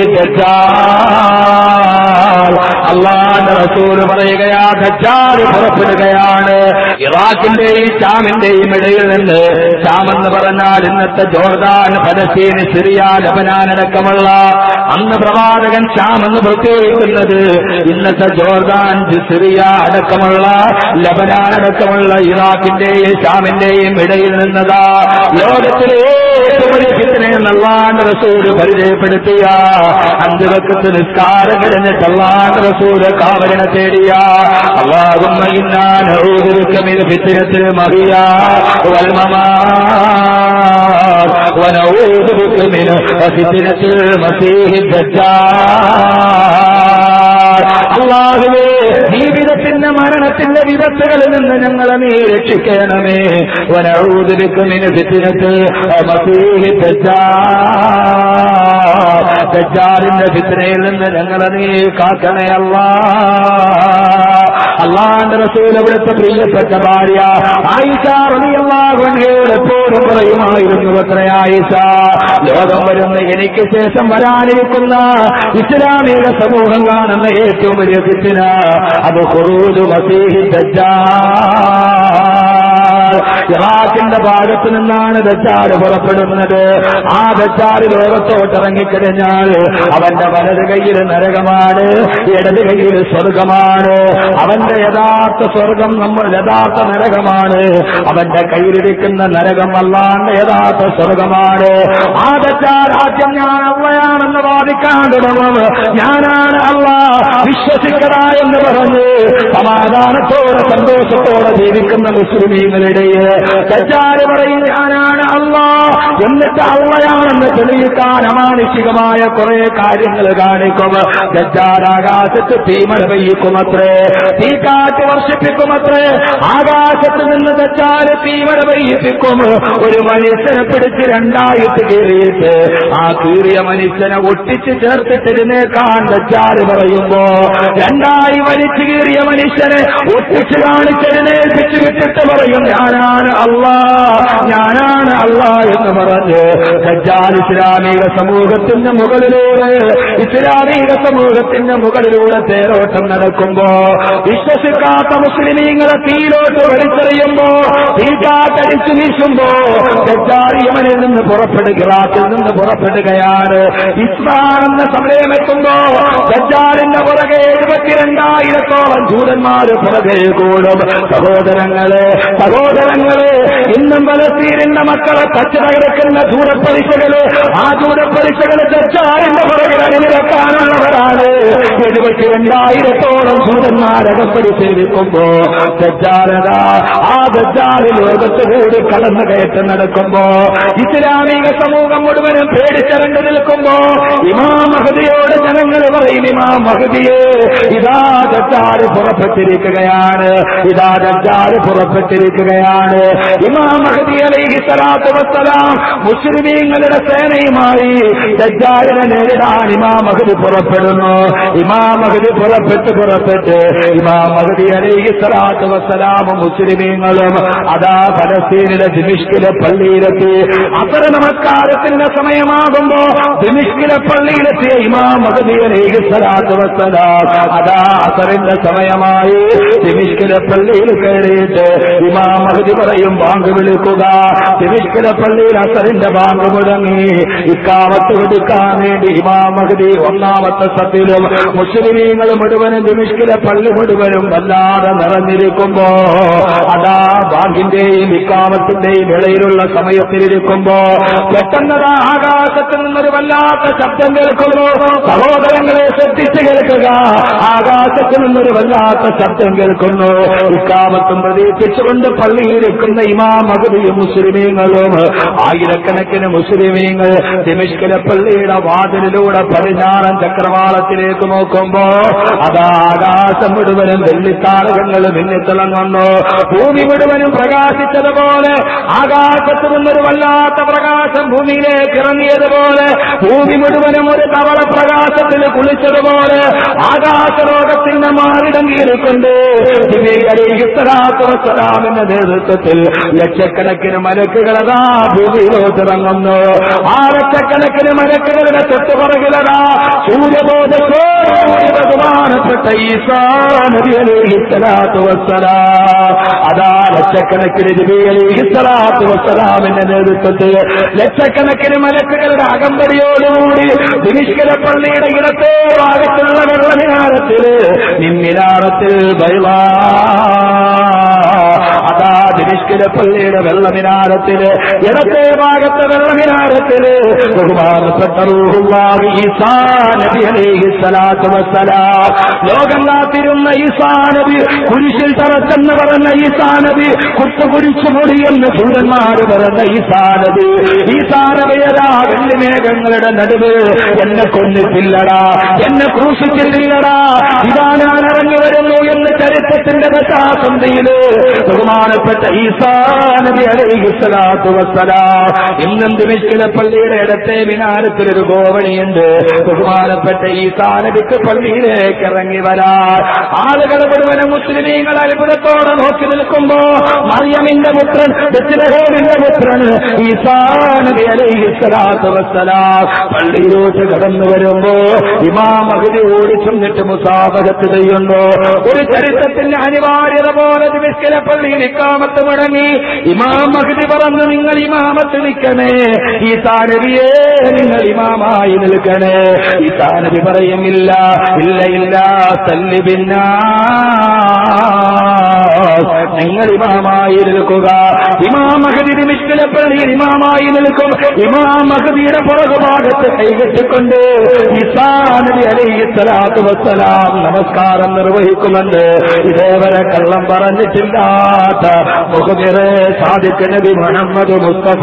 Speaker 2: ദജ്ജാൽ അള്ളാന്റെ റസൂൽ പറയുകയാ ദജ്ജാൽ പുറപ്പെടുകയാണ് ഇറാഖിന്റെയും ഷാമിന്റെയും ഇടയിൽ നിന്ന് ഷാം എന്ന് പറഞ്ഞാൽ ഇന്നത്തെ ജോർദാൻ ഫലസ്തീൻ സിറിയ ലബനാൻ അടക്കമുള്ള അന്ന് പ്രവാചകൻ ഷാം എന്ന് പ്രത്യേകിക്കുന്നത് ഇന്നത്തെ ജോർദാൻ സിറിയ അടക്കമുള്ള ലബനാൻ അടക്കമുള്ള ഇറാഖിന്റെയും ഷാമിന്റെയും ഇടയിൽ നിന്നതാ ലോകത്തിലെ ഏറ്റവും വലിയ ഫിത്തനെന്ന് അള്ളാന്റെ റസൂല് പരിചയപ്പെടുത്തിയ അഞ്ചു വക്കത്ത് നിസ്കാരം കഴിഞ്ഞിട്ട് അള്ളാന്റെ റസൂല് കാവലിനെ തേടിയ അള്ളാഹുമ്മ ഇന്നാൻ ഊതിരുക്കമിൽ ഫിത്തിനത്തിൽ മഹിയ വൽമമാ ونعوذ بك من فتنة المسيح الدجال അള്ളാഹുവേ ജീവിതത്തിന്റെ മരണത്തിന്റെ വിപത്തുകളിൽ നിന്ന് ഞങ്ങളെ നീ രക്ഷിക്കണമേ വനഊതിരിക്കുമിന് ഫിത്തിനത്ത് മസീഹി ദജ്ജാലിന്റെ ഫിത്തിനയിൽ നിന്ന് ഞങ്ങളെ നീ കാക്കണേ അല്ലാ
Speaker 1: അള്ളാന്റെ റസൂൽ അവിടുത്തെ പ്രിയപ്പെട്ട ഭാര്യ ആയിഷ റളിയല്ലാഹുഅൻഹയോട് എപ്പോഴും പറയുമായിരുന്നു അത്ര ആയിഷ ലോകം വരുന്ന എനിക്ക് ശേഷം വരാനിരിക്കുന്ന ഇസ്ലാമിക സമൂഹം കാണുന്ന ഏറ്റവും വലിയ ഫിത്തിന അത് ഖുറൂജു മസീഹി ദജ്ജാൽ ഇറാഖിന്റെ ഭാഗത്ത് നിന്നാണ് ദച്ചാറ് പുറപ്പെടുന്നത് ആ ദച്ചാറ് ലോകത്തോട്ട് ഇറങ്ങിക്കഴിഞ്ഞാൽ അവന്റെ വലത് കയ്യിൽ നരകമാണ് ഇടത് കയ്യിൽ സ്വർഗമാണ് അവന്റെ യഥാർത്ഥ സ്വർഗം നമ്മൾ യഥാർത്ഥ നരകമാണ് അവന്റെ കയ്യിലിരിക്കുന്ന നരകം അല്ലാണ്ട് യഥാർത്ഥ സ്വർഗമാണ് ആ ദച്ചാർ ആദ്യം ഞാൻ അള്ളയാണെന്ന് വാദിക്കാൻ തുടങ്ങും ഞാനാണ് അള്ള വിശ്വസിക്കട എന്ന് പറഞ്ഞ് സമാധാനത്തോടെ സന്തോഷത്തോടെ ജീവിക്കുന്ന മുസ്ലിമീങ്ങളുടെ തെറ്റാര് പറയും ഞാനാണ് അള്ളാ എന്നിട്ട് അള്ളയാണെന്ന് തെളിയിക്കാൻ അമാനുഷികമായ കുറെ കാര്യങ്ങൾ കാണിക്കും തെറ്റാരാകാശത്ത് തീമഴ പെയ്യിക്കുമത്രേ തീക്കാറ്റ് വർഷിപ്പിക്കുമത്രേ ആകാശത്ത് നിന്ന് തെറ്റാല് തീമഴ പെയ്യിപ്പിക്കും ഒരു മനുഷ്യനെ പിടിച്ച് രണ്ടായിട്ട് കീറിയിട്ട് ആ കീറിയ മനുഷ്യനെ ഒട്ടിച്ച് ചേർത്തിട്ടിരുന്നേക്കാൻ തെറ്റാല് പറയുമ്പോ രണ്ടായി വലിച്ചു കീറിയ മനുഷ്യനെ ഒട്ടിച്ച് കാണിച്ചതിനേൽപ്പിച്ച് വിട്ടിട്ട് പറയും ഞാനാണ് അള്ളാ ഞാനാണ് അള്ളാ എന്ന് പറഞ്ഞ് സജ്ജാൽ ഇസ്ലാമിക സമൂഹത്തിന്റെ മുകളിലൂടെ ഇസ്ലാമിക സമൂഹത്തിന്റെ മുകളിലൂടെ തേരോട്ടം നടക്കുമ്പോ വിശ്വസിക്കാത്ത മുസ്ലിമീങ്ങളെ തീയിലോട്ട് വലിച്ചെറിയുമ്പോ തീക്കാത്തടിച്ചു വീശുമ്പോ സജ്ജാൽ യമനിൽ നിന്ന് പുറപ്പെടുക ഇറാഖിൽ നിന്ന് പുറപ്പെടുകയാണ് ഇസ്ലാം എന്ന സമയമെത്തുമ്പോ സജ്ജാലിന്റെ പുറകെ എഴുപത്തിരണ്ടായിരത്തോളം ജൂതന്മാര് പുറകെ കൂടും സഹോദരങ്ങളെ സഹോദരങ്ങളെ ഇന്നും പലസ്തീനിന്റെ മക്കളെ തച്ചു തകർക്കുന്ന ദൂരപ്പലിശകള് ആ ദൂരപ്പലിശകള് തെറ്റാറിന്റെ പുറകിൽ അണിനിരക്കാനുള്ളവരാണ് എഴുപത്തിരണ്ടായിരത്തോളം ദൂതന്മാരകപ്പടി സേവിക്കുമ്പോ തെറ്റാരത ആ തെറ്റാറ് ലോകത്ത് കൂടി കടന്നു കയറ്റം നടക്കുമ്പോ ഇസ്ലാമിക സമൂഹം മുഴുവനും പേടിച്ചരണ്ടു നിൽക്കുമ്പോ ഇമാം മഹദിയോട് ജനങ്ങൾ പറയും ഇമാം മഹദിയെ ഇതാ തെറ്റാറ് പുറപ്പെട്ടിരിക്കുകയാണ് ഇതാ തെറ്റാറ് പുറപ്പെട്ടിരിക്കുകയാണ് ഇമാം മഹദി അലൈഹി സ്വലാത്തു വസ്സലാം മുസ്ലിമീങ്ങളുടെ സേനയുമായി ദജ്ജാലിനെ നേരിടാൻ ഇമാം മഹദി പുറപ്പെടുന്നു ഇമാം മഹദി പുറപ്പെട്ട് പുറപ്പെട്ട് ഇമാം മഹദി അലൈഹി സ്വലാത്തു വസ്സലാമും മുസ്ലിമീങ്ങളും അതാ ഫലസ്തീനിലെ ദിമിഷ്കിലെ പള്ളിയിലെത്തി അത്ര നമസ്കാരത്തിന്റെ സമയമാകുമ്പോ ദിമിഷ്കിലെ പള്ളിയിലെത്തിയ ഇമാം മഹദി അലൈഹി സ്വലാത്തു വസ്സലാം അതാ അസറിന്റെ സമയമായി ദിമിഷ്കിലെ പള്ളിയിൽ കയറിയിട്ട് ഇമാം മഹദി പറയും ബാങ്ക് വിളിക്കുക ദിമിഷ്കിലെ പള്ളിയിൽ അസറിന്റെ ബാങ്ക് മുടങ്ങി ഇക്കാമത്ത് കൊടുക്കാൻ വേണ്ടി ഇമാം മഹദി ഒന്നാമത്തെ സത്തിലും മുസ്ലിമീങ്ങൾ മുഴുവനും ദിമിഷ്കിലെ പള്ളി മുഴുവനും വല്ലാതെ നിറഞ്ഞിരിക്കുമ്പോ അതാ ബാങ്കിന്റെയും ഇക്കാമത്തിന്റെയും ഇടയിലുള്ള സമയത്തിലിരിക്കുമ്പോ പെട്ടെന്നതാ ആകാശത്ത് നിന്നൊരു വല്ലാത്ത ശബ്ദം കേൾക്കുന്നു സഹോദരങ്ങളെ ശ്രദ്ധിച്ച് കേൾക്കുക ആകാശത്ത് നിന്നൊരു വല്ലാത്ത ശബ്ദം കേൾക്കുന്നു ഇക്കാമത്തും പ്രതീക്ഷിച്ചുകൊണ്ട് പള്ളിയിലിരിക്കുന്ന ഇമാം മകുതിയും മുസ്ലിമീങ്ങളും ആയിരക്കണക്കിന് മുസ്ലിമീങ്ങൾ ദിമിഷ്കിലെ പള്ളിയുടെ വാതിലിലൂടെ പടിഞ്ഞാറൻ ചക്രവാളത്തിലേക്ക് നോക്കുമ്പോ അതാ ആകാശം മുഴുവനും വെള്ളിത്താരകങ്ങൾ മിന്നിത്തിളങ്ങുന്നു ഭൂമി മുഴുവനും പ്രകാശിച്ചതുപോലെ ആകാശത്ത് നിന്നൊരു വല്ലാത്ത പ്രകാശം ഭൂമിയിലേക്ക് ഇറങ്ങിയതുപോലെ ഭൂമി മുഴുവനും ഒരു തവള പ്രകാശത്തിൽ കുളിച്ചതുപോലെ ആകാശലോകത്തിന്റെ മാറിടങ്ങിയിരിക്കൊണ്ട് ിന്റെ നേതൃത്വത്തിൽ ലക്ഷക്കണക്കിന് മലക്കുകളതാ ഭൂമിയിലോട്ട് ഇറങ്ങുന്നു ആ ലക്ഷക്കണക്കിന് മലക്കുകളുടെ തൊട്ടുപുറകിലതാ സൂര്യബോധത്തോടുകൂടി ബഹുമാനപ്പെട്ട ഈസാ നബി അലൈഹി സ്വലാത്തു വസ്സലാം അതാ ലക്ഷക്കണക്കിന് നബി അലൈഹി സ്വലാത്തു വസ്സലാമിന്റെ നേതൃത്വത്തിൽ ലക്ഷക്കണക്കിന് മലക്കുകളുടെ അകമ്പടിയോടുകൂടി ദിനിഷ്കര പള്ളിയുടെ ഇടത്തേ ഭാഗത്തുള്ള വെള്ളമിനാരത്തില് നിന്നിനാരത്തിൽ ബൈളാ അതാ ദിനിഷ്കര പള്ളിയുടെ വെള്ളമിനാരത്തില് ഇടത്തേ ഭാഗത്തെ വെള്ളമിനാരത്തില് ബഹുമാനപ്പെട്ട റൂഹുല്ലാഹി ഈസാ നബി അലൈഹി സ്വലാത്തു വസ്സലാം ലോകം കാത്തിരുന്ന ഈസാ നബി കുരിശിൽ തറച്ചെന്ന് പറഞ്ഞ ഈസാ നബി കുത്തുകുരിച്ചു മുടിയെന്ന് സൂര്യന്മാര് പറഞ്ഞ ഈസാ നബി ഈസാ നബിയതാ വെള്ളിമേഘങ്ങളുടെ നടുവ് എന്നെ കൊന്നിട്ടില്ലടാ എന്നെ ക്രൂശിച്ചിട്ടില്ലടാ ഇതാ ഞാൻ ഇറങ്ങി വരുന്നു എന്ന് ചരിത്രത്തിന്റെ ദശാസന്ധിയില് ബഹുമാനപ്പെട്ട ഈസാ നബി നബി അലൈഹി സ്വലാത്തു വസ്സലാം ഇന്നും ദിമിഷ്കില പള്ളിയുടെ ഇടത്തെ വിനാരത്തിലൊരു ഗോവണിയുണ്ട് ബഹുമാനപ്പെട്ട ഈസാ നബിക്ക് പള്ളിയിലേക്ക് ഇറങ്ങി വരാൻ ആളുകൾ മുഴുവനും മുസ്ലിമീങ്ങൾ അത്ഭുതത്തോടെ നോക്കി നിൽക്കുമ്പോ മറിയമിന്റെ പുത്രൻ ബെത്ലഹേമിന്റെ പുത്രൻ ഈസാ നബി അലൈഹി സ്വലാത്തു വസ്സലാം പള്ളിയിലോട്ട് കടന്നു വരുമ്പോ ഇമാം മഹദി ഓടി ചെന്നിട്ട് മുസാഫകത്ത് ചെയ്യുന്നു ഒരു ചരിത്രത്തിന്റെ അനിവാര്യത പോലെ ദിമിഷ്കില പള്ളിയിൽ ഇക്കാമത്ത് മുടങ്ങി ഇമാം മഹദി പറഞ്ഞു നിങ്ങൾ ഇമാമത്ത് നിൽക്കണേ ഈ താനബിയെ നിങ്ങൾ ഇമാമായി നിൽക്കണേ ഈ താനബി പറയുമില്ല ഇല്ല ഇല്ല തല്ലിപിന്ന നിങ്ങൾ ഇമാമായി നിൽക്കുക ഇമാം മഹദി ദിമിഷ്കില പള്ളിയിൽ ഇമാമായി നിൽക്കും ഇമാം മഹദിയുടെ പുറകുഭാഗത്ത് കൈകെട്ടിക്കൊണ്ട് ഈസാ നബി അലൈഹി സ്വലാത്തു വസ്സലാം നമസ്കാരം നിർവഹിക്കുമെന്ന് ഇതേവരെ കള്ളം പറഞ്ഞിട്ടില്ലാത്ത മുഖമിറെ സാദിഖ് നബി മുഹമ്മദ് മുസ്തഫ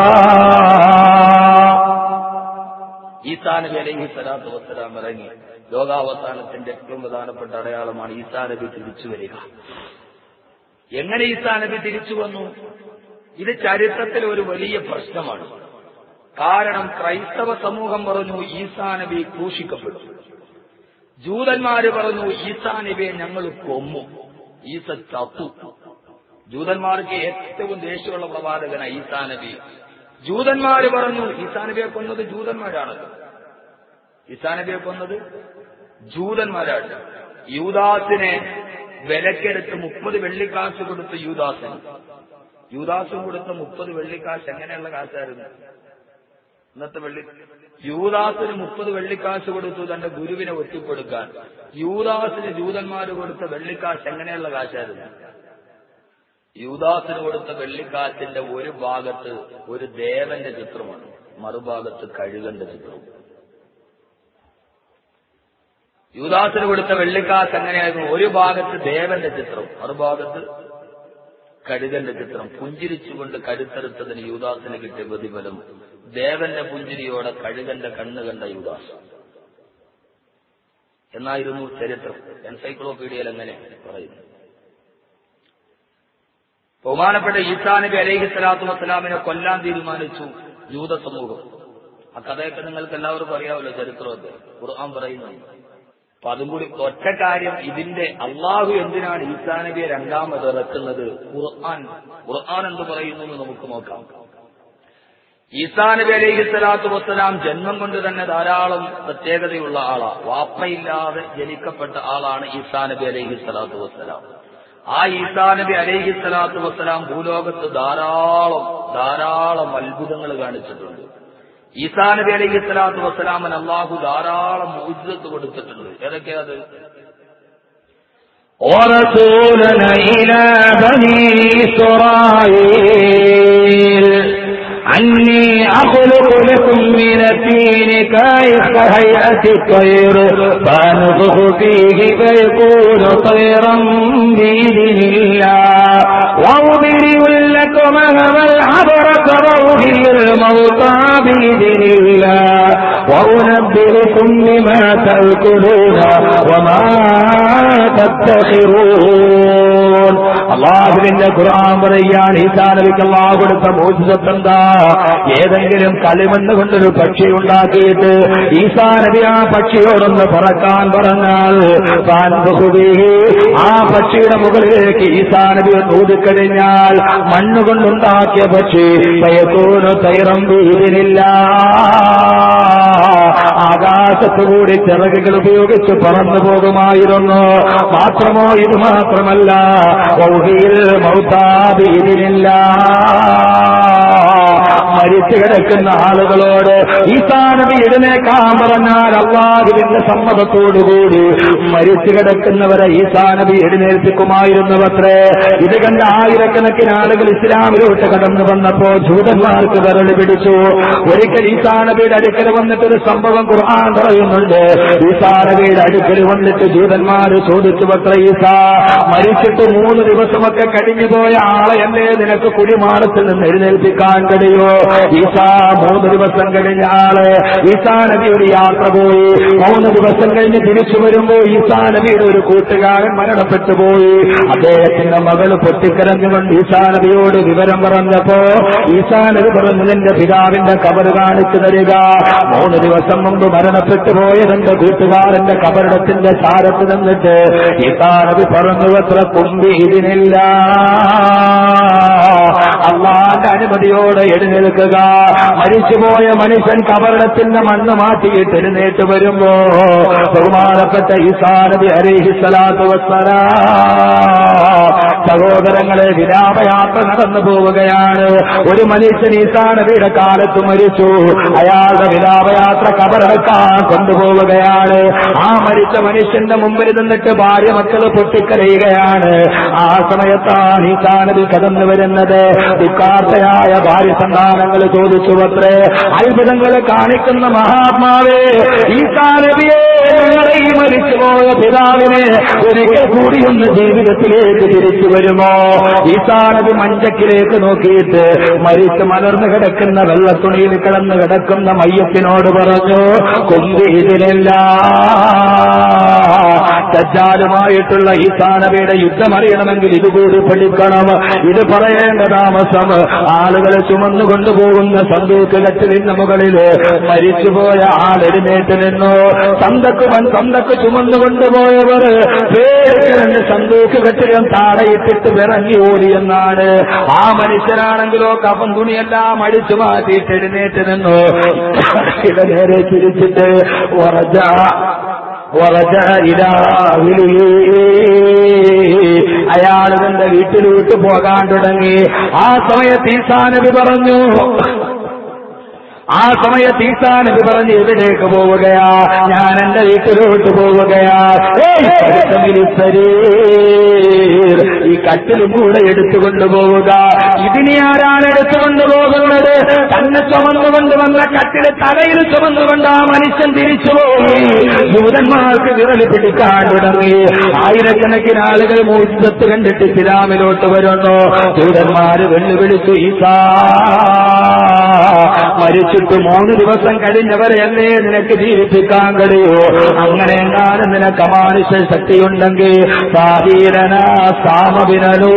Speaker 2: ഈസാ നബി അലൈഹി സ്വലാത്തു വസ്സലാം ഇറങ്ങി ലോകാവസാനത്തിന്റെ ഏറ്റവും പ്രധാനപ്പെട്ട അടയാളമാണ് ഈസാ നബി തിരിച്ചു വരിക എങ്ങനെ ഈസാ നബി തിരിച്ചു വന്നു ഇത് ചരിത്രത്തിൽ ഒരു വലിയ പ്രശ്നമാണ് കാരണം ക്രൈസ്തവ സമൂഹം പറഞ്ഞു ഈസാ നബി ക്രൂശിക്കപ്പെടും ജൂതന്മാര് പറഞ്ഞു ഈസാ നബിയെ ഞങ്ങൾ കൊമ്മു ഈസ ചത്തു ജൂതന്മാർക്ക് ഏറ്റവും ദേഷ്യമുള്ള പ്രവാചകനാണ് ഈസാ നബി ജൂതന്മാര് പറഞ്ഞു ഈസാ നബിയെ കൊന്നത് ജൂതന്മാരാണല്ലോ ഈസാ നബിയെ കൊന്നത് ജൂതന്മാരാണ് യൂദാസിനെ വിലക്കെടുത്ത് മുപ്പത് വെള്ളിക്കാശ് കൊടുത്ത് യൂദാസിന് യൂദാസും കൊടുത്ത മുപ്പത് വെള്ളിക്കാശ് എങ്ങനെയുള്ള കാശായിരുന്നു ഇന്നത്തെ വെള്ളി യൂദാസിന് മുപ്പത് വെള്ളിക്കാശ് കൊടുത്തു തന്റെ ഗുരുവിനെ ഒറ്റിക്കൊടുക്കാൻ യൂദാസിന് ജൂതന്മാര് കൊടുത്ത വെള്ളിക്കാശ് എങ്ങനെയുള്ള കാശായിരുന്നു യൂദാസിന് കൊടുത്ത വെള്ളിക്കാശിന്റെ ഒരു ഭാഗത്ത് ഒരു ദേവന്റെ ചിത്രമാണ് മറുഭാഗത്ത് കഴുകന്റെ ചിത്രവും യൂദാസിന് കൊടുത്ത വെള്ളിക്കാശ് എങ്ങനെയായിരുന്നു ഒരു ഭാഗത്ത് ദേവന്റെ ചിത്രം മറുഭാഗത്ത് കഴുകന്റെ ചിത്രം പുഞ്ചിരിച്ചുകൊണ്ട് കഴുത്തെടുത്തതിന് യൂദാസിന് കിട്ടിയ പ്രതിഫലം ദേവന്റെ പുഞ്ചിരിയോടെ കഴുകന്റെ കണ്ണ് കണ്ട യൂദാസ് എന്നായിരുന്നു ചരിത്രം എൻസൈക്ലോപീഡിയയിൽ അങ്ങനെ പറയുന്നു ബഹുമാനപ്പെട്ട ഈസാ നബി അലൈഹി സ്വലാത്തു വസ്സലാമിനെ കൊല്ലാൻ തീരുമാനിച്ചു ജൂത സമൂഹം ആ കഥയൊക്കെ നിങ്ങൾക്ക് എല്ലാവർക്കും അറിയാമല്ലോ ചരിത്രമൊക്കെ ഖുർആൻ പറയുന്നു അപ്പൊ അതും കൂടി ഒറ്റ കാര്യം ഇതിന്റെ അള്ളാഹു എന്തിനാണ് ഈസാ നബിയെ രണ്ടാമത് ഇറക്കുന്നത് ഖുർആൻ ഖുർആൻ എന്ത് പറയുന്നു എന്ന് നമുക്ക് നോക്കാം ഈസാ നബി അലൈഹി സ്വലാത്തു വസ്സലാം ജന്മം കൊണ്ട് തന്നെ ധാരാളം പ്രത്യേകതയുള്ള ആളാണ് വാപ്പയില്ലാതെ ജനിക്കപ്പെട്ട ആളാണ് ഈസാ നബി അലൈഹി സ്വലാത്തു വസ്സലാം ആ ഈസാ നബി അലൈഹി സ്വലാത്തു വസ്സലാം ഭൂലോകത്ത് ധാരാളം ധാരാളം അത്ഭുതങ്ങൾ കാണിച്ചിട്ടുണ്ട് ഈസാ നബി അലൈഹി സ്വലാത്തു വസ്സലാമൻ അള്ളാഹു ധാരാളം ഊർജ്ജത്ത് കൊടുത്തിട്ടുണ്ട് ഏതൊക്കെയാ അത്
Speaker 1: ورسولا إلى بني إسرائيل عني أخلق لكم من الدين كهيئة الطير فأنفخ فيه فيكون طيرا بإذن الله وأبرئ لكم أهم العبرة وأحيي الموتى بإذن الله وأنبئكم بما تأكلون وما تدخرون അള്ളാഹുവിന്റെ ഖുർആൻ പറയുകയാണ് ഈസാ നബിക്ക് അള്ളാഹു കൊടുത്ത മോചിതത്തെന്താ ഏതെങ്കിലും കളിമണ്ണ് കൊണ്ടൊരു പക്ഷി ഉണ്ടാക്കിയിട്ട് ഈസാ നബി ആ പക്ഷിയോടൊന്ന് പറക്കാൻ പറഞ്ഞാൽ താൻ ബഹുബീഹി ആ പക്ഷിയുടെ മുകളിലേക്ക് ഈസാ നബി ഒന്ന് ഊതിക്കഴിഞ്ഞാൽ മണ്ണുകൊണ്ടുണ്ടാക്കിയ പക്ഷി പയക്കൂന് തൈറം വീതിനില്ല ആകാശത്തുകൂടി ചിറകുകൾ ഉപയോഗിച്ച് പറന്നു പോകുമായിരുന്നു മാത്രമോ ഇത് മാത്രമല്ല ൗഹിയിൽ മൗതാബീതിനില്ല മരിച്ചു കിടക്കുന്ന ആളുകളോട് ഈസാ നബി എഴുന്നേക്കാൻ പറഞ്ഞാൽ അള്ളാഹുവിന്റെ സമ്മതത്തോടുകൂടി മരിച്ചു കിടക്കുന്നവരെ ഈസാ നബി എഴുന്നേൽപ്പിക്കുമായിരുന്നുവത്രേ ഇത് കണ്ട ആയിരക്കണക്കിന് ആളുകൾ ഇസ്ലാമിലോട്ട് കടന്നു വന്നപ്പോ ജൂതന്മാർക്ക് വിരൽ പിടിച്ചു ഒരിക്കൽ ഈസാ നബിയുടെ അടുക്കൽ വന്നിട്ടൊരു സംഭവം ഖുർആൻ പറയുന്നുണ്ട് ഈസാ നബിയുടെ അടുക്കൽ വന്നിട്ട് ജൂതന്മാർ ചോദിച്ചു അത്ര ഈസാ മരിച്ചിട്ട് മൂന്ന് ദിവസമൊക്കെ കഴിഞ്ഞുപോയ ആളെ എന്നെ നിനക്ക് കുടിമാടത്തിൽ നിന്ന് എഴുന്നേൽപ്പിക്കാൻ കഴിയോ ഈസാ മൂന്ന് ദിവസം കഴിഞ്ഞ ആള് ഈസാ നബി ഒരു യാത്ര പോയി മൂന്ന് ദിവസം കഴിഞ്ഞ് തിരിച്ചു വരുമ്പോ ഈസാ നബിയുടെ ഒരു കൂട്ടുകാരൻ മരണപ്പെട്ടു പോയി അദ്ദേഹത്തിന്റെ മകൾ പൊട്ടിക്കരഞ്ഞുകൊണ്ട് ഈസാ നബിയോട് വിവരം പറഞ്ഞപ്പോ ഈസാ നബി പറഞ്ഞു നിന്റെ പിതാവിന്റെ കബർ കാണിച്ചു തരിക മൂന്ന് ദിവസം മുമ്പ് മരണപ്പെട്ടു പോയതെന്റെ കൂട്ടുകാരന്റെ കബറിടത്തിന്റെ ചാരത്ത് നിന്നിട്ട് ഈസാ നബി പറഞ്ഞു അത്ര കുമ്പി ഇതിനില്ല അള്ളാന്റെ അനുമതിയോടെ എഴുന്നേൽക്കുക മരിച്ചുപോയ മനുഷ്യൻ കബറിടത്തിന്റെ മണ്ണ് മാറ്റിയിട്ട് എഴുന്നേറ്റ് വരുമ്പോ ബഹുമാനപ്പെട്ട ഈസാ നബി അലൈഹി സ്വലാത്തു വസ്സലാ സഹോദരങ്ങളെ വിലാപയാത്ര നടന്നു പോവുകയാണ് ഒരു മനുഷ്യൻ ഈസാ നബിയുടെ കാലത്ത് മരിച്ചു അയാളുടെ വിലാപയാത്ര കബറക്കാൻ കൊണ്ടുപോവുകയാണ് ആ മരിച്ച മനുഷ്യന്റെ മുമ്പിൽ നിന്നിട്ട് ഭാര്യ മക്കള് പൊട്ടിക്കരയുകയാണ് ആ സമയത്താണ് ഈസാ നബി കടന്നു വരുന്നത് ദുഃഖാർത്ഥയായ ഭാര്യ സന്താനങ്ങൾ ചോദിച്ചു അത്രേ അത്ഭുതങ്ങൾ കാണിക്കുന്ന മഹാത്മാവേ ഈസാ നബിയെ ഞങ്ങളെ ഈ മരിച്ചുപോയ പിതാവിനെ ഒരിക്കൽ കൂടി ഒന്ന് ജീവിതത്തിലേക്ക് തിരിച്ചു വരുമോ ഈസാ നബി മഞ്ചക്കിലേക്ക് നോക്കിയിട്ട് മരിച്ച് മലർന്നു കിടക്കുന്ന വെള്ളത്തുണിയിൽ കിടന്നു കിടക്കുന്ന മയ്യത്തിനോട് പറഞ്ഞു കുമ്പി ഇതിനില്ല ദജ്ജാലുമായിട്ടുള്ള ഈസാ നബിയുടെ യുദ്ധം അറിയണമെങ്കിൽ ഇതുകൂടി പഠിക്കണം ഇത് പറയേണ്ട താമസം ആളുകളെ ചുമന്നു കൊണ്ടുപോകുന്ന സന്ദൂക്ക് കട്ടിലിന്റെ മുകളിൽ മരിച്ചുപോയ ആളെഴുന്നേറ്റ് നിന്നു സന്തക്കുവൻ സന്തക്ക് ചുമന്നു കൊണ്ടുപോയവർ പേടിക്കരണ്ട് സന്തൂക്ക് കെട്ടിലും താടയിട്ടിട്ട് വിറങ്ങി ഓടിയെന്നാണ് ആ മനുഷ്യനാണെങ്കിലോ കഫം തുണിയെല്ലാം അടിച്ചു മാറ്റിയിട്ട് എഴുന്നേറ്റ് നിന്നു ഇട നേരെ തിരിച്ചിട്ട് ഉറജ ഉറജ ഇരാവിലേ അയാൾ തന്റെ വീട്ടിലോട്ട് പോകാൻ തുടങ്ങി ആ സമയത്ത് ഈസാ നബി പറഞ്ഞു ആ സമയത്ത് ഈസാ നബി പറഞ്ഞ് എവിടേക്ക് പോവുകയാ ഞാൻ എന്റെ വീട്ടിലോട്ട് പോവുകയാ ഏയ് കരുത്തമിരി ശരീർ. ഈ കട്ടിലും കൂടെ എടുത്തുകൊണ്ട് പോവുക ഇതിനെ ആരാണ് എടുത്തുകൊണ്ട് പോകുന്നത് തന്നെ ചുമന്നുകൊണ്ട് വന്ന കട്ടില് തലയിൽ ചുമന്നുകൊണ്ട് ആ മനുഷ്യൻ തിരിച്ചു പോയി ദൂതന്മാർക്ക് വിരൽ പിടിക്കാൻ തുടങ്ങി ആയിരക്കണക്കിന് ആളുകൾ മൂച്ചത്ത് കണ്ടിട്ട് ഇസ്ലാമിലോട്ട് വരുന്നു ദൂതന്മാര് വെല്ലുവിളിച്ചു ഈസാ മരിച്ചിട്ട് മൂന്ന് ദിവസം കഴിഞ്ഞവരെയല്ലേ നിനക്ക് ജീവിപ്പിക്കാൻ കഴിയൂ അങ്ങനെ എങ്ങാനും നിനക്ക് അമാനുഷ ശക്തിയുണ്ടെങ്കിൽ സാഹീരന സാമവിനലോ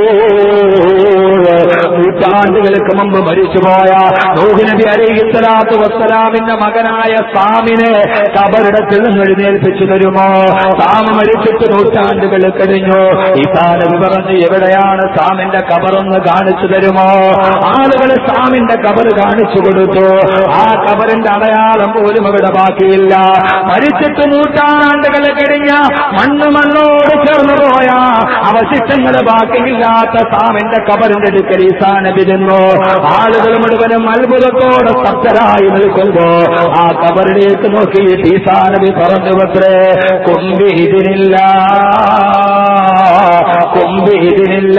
Speaker 1: നൂറ്റാണ്ടുകൾക്ക് മുമ്പ് മരിച്ചുപോയ നൂഹിനബി അലിഹിത്തലാത്തു വസ്സലാമിന്റെ മകനായ സാമിനെ കബറിടത്തിൽ നിന്ന് എഴുന്നേൽപ്പിച്ചു തരുമോ സാമ മരിച്ചിട്ട് നൂറ്റാണ്ടുകൾ കഴിഞ്ഞു ഈ താലവി പറഞ്ഞ് എവിടെയാണ് സാമിന്റെ കബറൊന്ന് കാണിച്ചു തരുമോ ആളുകൾ സാമിന്റെ കബർ കാണിച്ചു കൊടുത്തു ആ കബറിന്റെ അടയാളം പോലും അവിടെ ബാക്കിയില്ല മരിച്ചിട്ട് നൂറ്റാണ്ടുകൾ കഴിഞ്ഞ മണ്ണ് മണ്ണോട് ചേർന്നു പോയ അവശിഷ്ടങ്ങൾ ബാക്കിയില്ലാത്ത സാമിന്റെ കബറിന്റെ അടുക്കൽ ഈസാനബി നിന്നു ആളുകൾ മുഴുവനും അത്ഭുതത്തോടെ സ്തബ്ധരായി നിൽക്കുമ്പോ ആ കബറിലേക്ക് നോക്കിയിട്ട് ഈസാനബി പറഞ്ഞു പത്രേ കൊമ്പി ഇതിനില്ല കൊമ്പി ഇതിനില്ല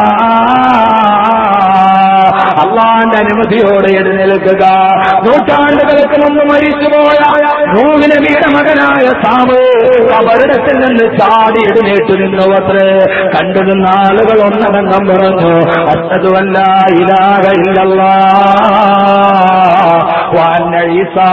Speaker 1: അള്ളാന്റെ അനുമതിയോടെ എഴുന്നേൽക്കുക നൂറ്റാണ്ടുകൾക്ക് മുമ്പ് മരിച്ചുപോയ നൂഹിനബിയുടെ മകനായ സാമു കബറിടത്തിൽ നിന്ന് ചാടി എഴുന്നേറ്റ് നിന്നു അത്രേ കണ്ടു നിന്ന ആളുകൾ ഒന്നടങ്കം പറഞ്ഞു അത്തതുമല്ല ഇലാക ഇല്ലല്ലാ വാന്ന ഈസാ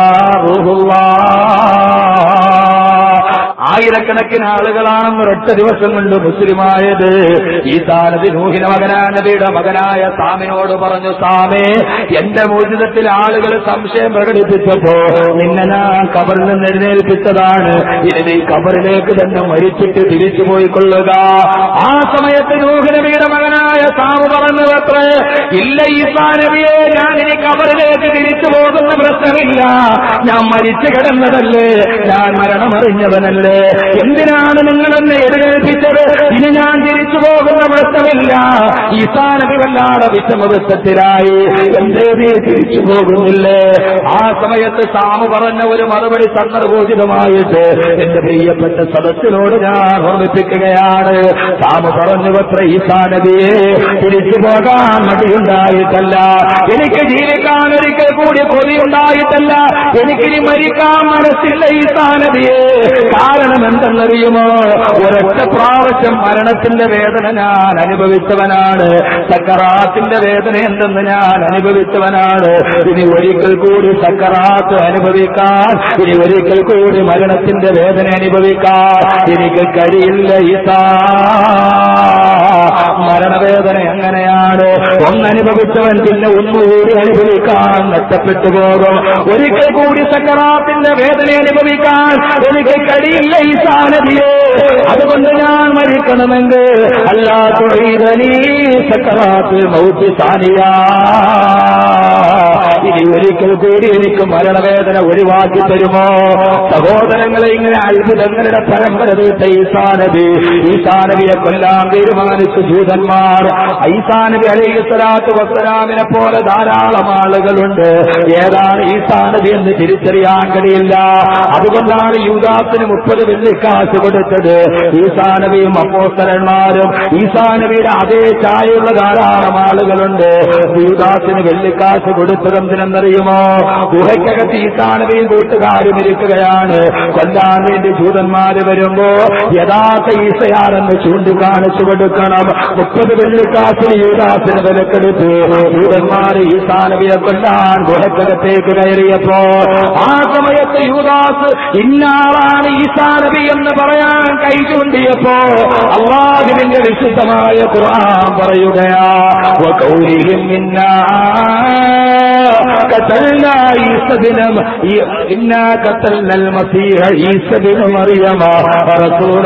Speaker 1: റൂഹുല്ലാ ആയിരക്കണക്കിന് ആളുകളാണെന്ന് ഒരൊറ്റ ദിവസം കൊണ്ട് മുസ്ലിമായത് ഈ സാനതി നൂഹിന മകനാ നബിയുടെ മകനായ സാമിനോട് പറഞ്ഞു സാമേ എന്റെ മോചിതത്തിൽ ആളുകൾ സംശയം പ്രകടിപ്പിച്ചപ്പോ നിന്നെ ഞാൻ കബറിൽ നിന്ന് എഴുന്നേൽപ്പിച്ചതാണ് ഇനി നീ കബറിലേക്ക് തന്നെ മരിച്ചിട്ട് തിരിച്ചു പോയിക്കൊള്ളുക ആ സമയത്ത് നൂഹ് നബിയുടെ മകനായ സാമു പറഞ്ഞു അത്രേ ഇല്ല ഈസാ നബിയെ ഞാൻ ഇനി കബറിലേക്ക് തിരിച്ചു പോകുന്ന പ്രശ്നമില്ല ഞാൻ മരിച്ചു കിടന്നതല്ലേ ഞാൻ മരണമറിഞ്ഞവനല്ലേ എന്തിനാണ് നിങ്ങൾ എന്നെ എഴുന്നേൽപ്പിച്ചത് ഇനി ഞാൻ തിരിച്ചു പോകുന്ന പ്രശ്നമില്ല ഈസാ നബി വല്ലാതെ വിഷമവൃത്തത്തിലായി എന്തേ നീ തിരിച്ചു പോകുന്നില്ലേ ആ സമയത്ത് സാമു പറഞ്ഞ ഒരു മറുപടി സന്ദർഭോചിതമായിട്ട് എന്റെ പ്രിയപ്പെട്ട സദസ്സിനോട് ഞാൻ ഓർമ്മിപ്പിക്കുകയാണ് സാമു പറഞ്ഞു പത്ര ഈസാ നബിയെ തിരിച്ചു പോകാൻ മടിയുണ്ടായിട്ടല്ല എനിക്ക് ജീവിക്കാൻ ഒരിക്കൽ കൂടി കൊതിയുണ്ടായിട്ടല്ല എനിക്കിനി മരിക്കാൻ മനസ്സില്ല ഈസാ നബിയെ കാരണം കാരണം എന്തെന്നറിയുമോ ഒരൊറ്റ പ്രാവശ്യം മരണത്തിന്റെ വേദന ഞാൻ അനുഭവിച്ചവനാണ് സക്കറാത്തിന്റെ വേദന എന്തെന്ന് ഞാൻ അനുഭവിച്ചവനാണ് ഇനി ഒരിക്കൽ കൂടി സക്കറാത്ത് അനുഭവിക്കാൻ ഇനി ഒരിക്കൽ കൂടി മരണത്തിന്റെ വേദന അനുഭവിക്കാൻ എനിക്ക് കഴിയില്ല ഈസാ മരണവേദന എങ്ങനെയാണ് ഒന്നനുഭവിച്ചവൻ പിന്നെ ഒന്നുകൂടി അനുഭവിക്കാൻ നഷ്ടപ്പെട്ടു പോകും ഒരിക്കൽ കൂടി സക്കറാത്തിന്റെ വേദന അനുഭവിക്കാൻ എനിക്ക് കഴിയില്ല ഈ സാനതിയെ അതുകൊണ്ട് ഞാൻ മരിക്കണമെങ്കിൽ അല്ലാതൊഴിതനീ സക്കറാത്ത് മൗത്തി സാനിയ ഇനി ഒരിക്കൽ കൂടി എനിക്ക് മരണവേദന ഒഴിവാക്കി തരുമോ സഹോദരങ്ങളെ ഇങ്ങനെ അത്ഭുതങ്ങളുടെ പരമ്പര തീർത്ത ഈസാനബി ഈസാനബിയെ കൊല്ലാൻ തീരുമാനിച്ചു ജൂതന്മാർ ഈസാനബി അലൈഹിസ്വലാത്തു വസ്സലാമിനെ പോലെ ധാരാളം ആളുകളുണ്ട് ഏതാണ് ഈസാനബി എന്ന് തിരിച്ചറിയാൻ കഴിയില്ല അതുകൊണ്ടാണ് യൂദാസിന് മുപ്പത് വെള്ളിക്കാശ് കൊടുത്തത് ഈസാനബിയും അപ്പോസ്തരന്മാരും ഈസാനബിയുടെ അതേ ചായയുള്ള ധാരാളം ആളുകളുണ്ട് യൂദാസിന് വെള്ളിക്കാശ് കൊടുത്തത് എന്തിനെന്നറിയുമോ ഗുഹയ്ക്കകത്ത് ഈസാനബിയും കൂട്ടുകാരും ഇരിക്കുകയാണ് കൊല്ലാൻ വേണ്ടി ജൂതന്മാര് വരുമ്പോ യഥാർത്ഥ ഈസയാണെന്ന് ചൂണ്ടിക്കാണിച്ചു കൊടുക്കണം മുപ്പത് വെള്ളിക്കാശിന് യൂദാസിന് വിലക്കെടുത്ത് ജൂതന്മാര് ഈസാനബിയെ കൊല്ലാൻ ഗുഹയ്ക്കകത്തേക്ക് കയറിയപ്പോ ആ സമയത്ത് യൂദാസ് ഇന്നാളാണ് ഈസാനബി എന്ന് പറയാൻ കൈ ചൂണ്ടിയപ്പോ അള്ളാഹുവിന്റെ വിശുദ്ധമായ ഖുർആൻ പറയുകയാ وقولهم إنا قتلنا عيسى بن إنا قتلنا المسيح عيسى بن مريم رسول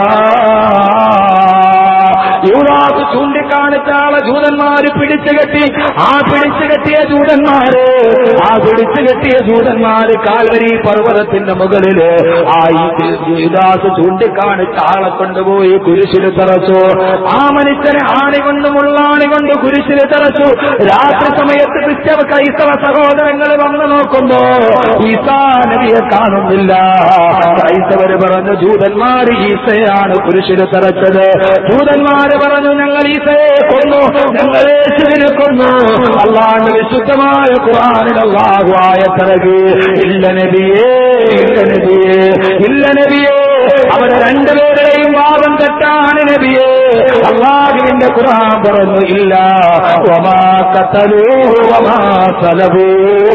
Speaker 1: الله യൂറാസ് ചൂണ്ടിക്കാണിച്ച ആളെ ജൂതന്മാര് പിടിച്ചുകെട്ടി ആ പിടിച്ചുകെട്ടിയ ജൂതന്മാര് ആ പിടിച്ചുകെട്ടിയ ജൂതന്മാര് കാൽവരി പർവ്വതത്തിന്റെ മുകളില് ആ യുദാസ് ചൂണ്ടിക്കാണിച്ച ആളെ കൊണ്ടുപോയി കുരിശിൽ തറച്ചു ആ മനുഷ്യനെ ആണി കൊണ്ട് മുള്ളാണി കൊണ്ട് കുരിശിൽ തറച്ചു രാത്രി സമയത്ത് ക്രിസ്തവ ക്രൈസ്തവ സഹോദരങ്ങൾ വന്നു നോക്കുമ്പോ ഈസാ നബിയെ കാണുന്നില്ല ക്രൈസ്തവര് പറഞ്ഞു ജൂതന്മാര് ഈസയാണ് കുരിശിൽ തറച്ചത് ജൂതന്മാര് പറഞ്ഞു ഞങ്ങൾ ഈസയെ കൊന്നു ഞങ്ങൾ യേശുവിനെ കൊന്നു അള്ളാണ്ട് വിശുദ്ധമായ ഖുർആനിൽ അള്ളാഹു ആയത്തിറകി ഇല്ല നബിയേ ഇല്ല നബിയേ ഇല്ല നബിയേ അവിടെ രണ്ടുപേരുടെയും വാദം തെറ്റാണ് നബിയേ അള്ളാഹുവിന്റെ ഖുർആൻ പറഞ്ഞു ഇല്ല വമാ കത്തലൂ വമാ സലബൂ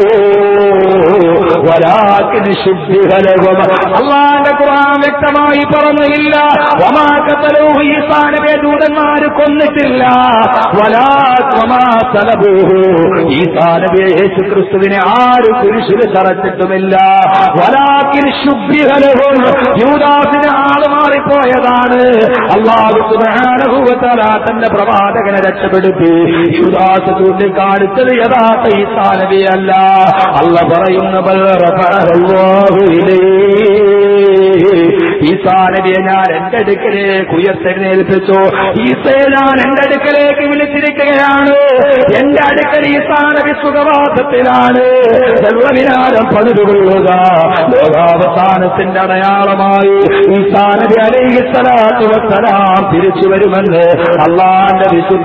Speaker 1: വലാക്കിന് ശുദ്ധികലകും അള്ളാന്റെ ഖുർആൻ വ്യക്തമായി പറഞ്ഞു ഇല്ല വമാ കത്തലൂ ഈസാനബിയെ ദൂതന്മാര് കൊന്നിട്ടില്ല വലാ വമാ സലബൂഹു ഈസാനബിയെ യേശു ക്രിസ്തുവിനെ ആരും കുരിശിൽ തറച്ചിട്ടുമില്ല വലാക്കിന് ശുദ്ധികലകും യൂദാസിന് ആള് മാറിപ്പോയതാണ് അള്ളാഹു സുബ്ഹാനഹുവതആല തന്റെ പ്രവാചകനെ രക്ഷപ്പെടുത്തി യൂദാസ് ചൂണ്ടിക്കാണിച്ചത് യഥാർത്ഥ ഈസാനബിയല്ല അല്ല പറയുന്ന ബൽ റഫഅഹുല്ലാഹു ഇലൈഹി ഈസാനബിയെ ഞാൻ എന്റെ അടുക്കലേക്ക് ഉയർത്തെഴുന്നേൽപ്പിച്ചു ഈസയെ ഞാൻ എന്റെ അടുക്കലേക്ക് വിളിച്ചിരിക്കുകയാണ് എന്റെ അടുക്കൽ ഈസാനബി സുഖവാസത്തിലാണ് വെള്ളവിനാരം പണിതുകൊള്ളുക ലോകാവസാനത്തിന്റെ അടയാളമായി ഈസാനബി അലൈഹി സ്വലാത്തു വസ്സലാം തിരിച്ചു വരുമെന്ന് അള്ളാന്റെ വിശുദ്ധ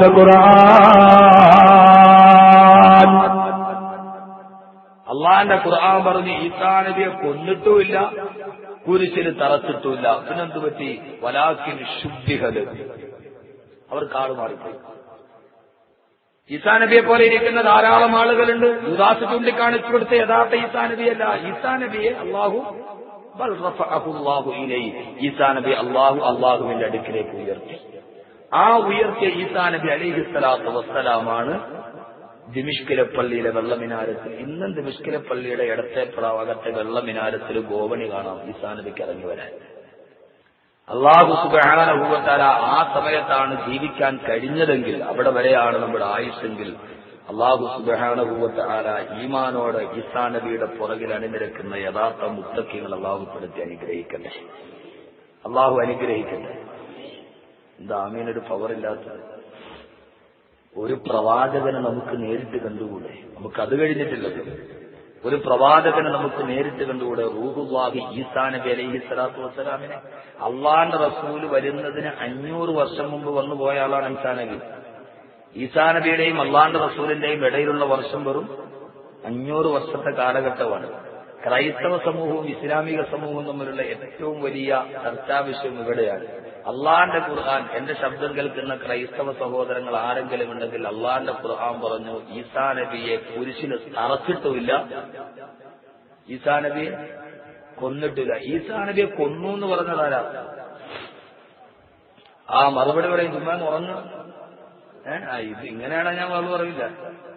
Speaker 1: ഖുർആൻ
Speaker 2: അള്ളാന്റെ ഖുർആൻ പറഞ്ഞ് ഈസാ നബിയെ കൊന്നിട്ടുമില്ല കുരിശിൽ തറച്ചിട്ടുമില്ല പിന്നെന്ത് പറ്റി വലാക്കിന് ശുദ്ധികള് അവർ കാട് മാറിപ്പോയി ഈസാ നബിയെ പോലെ ഇരിക്കുന്ന ധാരാളം ആളുകളുണ്ട് യുദാസ് ചൂണ്ടിക്കാണിച്ചു കൊടുത്ത യഥാർത്ഥ ഈസാ നബിയല്ല ഈസാ നബിയെ അള്ളാഹു ബൽ റഫഅഹു അല്ലാഹു ഇലൈഹി. ഈസാ നബി അള്ളാഹു അള്ളാഹുവിന്റെ അടുക്കിലേക്ക് ഉയർത്തി ആ ഉയർത്തിയ ഈസാ നബി അലൈഹി സ്വലാത്തു വസ്സലാമാണ് ദിമിഷ്കിലെ പള്ളിയിലെ വെള്ളമിനാരത്തിൽ ഇന്നും ദിമിഷ്കിലെ പള്ളിയുടെ ഇടത്തെ ഭാഗത്തെ വെള്ളമിനാരത്തിൽ ഗോവണി കാണാം ഈസാ നബിക്ക് ഇറങ്ങി വരാൻ അള്ളാഹു സുബാനുഭവത്താല ആ സമയത്താണ് ജീവിക്കാൻ കഴിഞ്ഞതെങ്കിൽ അവിടെ വരെയാണ് നമ്മുടെ ആയുസ്സെങ്കിൽ അള്ളാഹു സുബാനുഭവത്താല ഈമാനോട് ഈസാ നബിയുടെ പുറകിൽ അണിനിരക്കുന്ന യഥാർത്ഥ മുത്തക്കികൾ അള്ളാഹുപ്പെടുത്തി അനുഗ്രഹിക്കട്ടെ അള്ളാഹു അനുഗ്രഹിക്കട്ടെ എന്താ ആമീനൊരു പവറില്ലാത്തത് ഒരു പ്രവാചകനെ നമുക്ക് നേരിട്ട് കണ്ടുകൂടെ നമുക്ക് അത് കഴിഞ്ഞിട്ടില്ലല്ലോ ഒരു പ്രവാചകനെ നമുക്ക് നേരിട്ട് കണ്ടുകൂടെ റൂഹുല്ലാഹി ഈസാ നബി അലൈഹി സ്വലാത്തു വസ്സലാമിനെ അള്ളാന്റെ റസൂല് വരുന്നതിന് അഞ്ഞൂറ് വർഷം മുമ്പ് വന്നു പോയ ആളാണ് ഈസാ നബി ഈസാ നബിയുടെയും അള്ളാന്റെ റസൂലിന്റെയും ഇടയിലുള്ള വർഷം വെറും അഞ്ഞൂറ് വർഷത്തെ കാലഘട്ടമാണ് ക്രൈസ്തവ സമൂഹവും ഇസ്ലാമിക സമൂഹവും തമ്മിലുള്ള ഏറ്റവും വലിയ ചർച്ചാ വിഷയം ഇവിടെയാണ് അള്ളാന്റെ ഖുർആൻ എന്റെ ശബ്ദം കേൾക്കുന്ന ക്രൈസ്തവ സഹോദരങ്ങൾ ആരെങ്കിലും ഉണ്ടെങ്കിൽ അള്ളാന്റെ ഖുർആൻ പറഞ്ഞു ഈസാ നബിയെ കുരിശിന് തറച്ചിട്ടുമില്ല ഈസാ നബിയെ കൊന്നിട്ടില്ല ഈസാ നബിയെ കൊന്നു എന്ന് പറഞ്ഞതാരാ ആ മറുപടി പറയും ചുമ്മാ ഉറങ്ങുക ഏഹ് ആ ഇത് ഇങ്ങനെയാണ് ഞാൻ മറുപടി പറയില്ല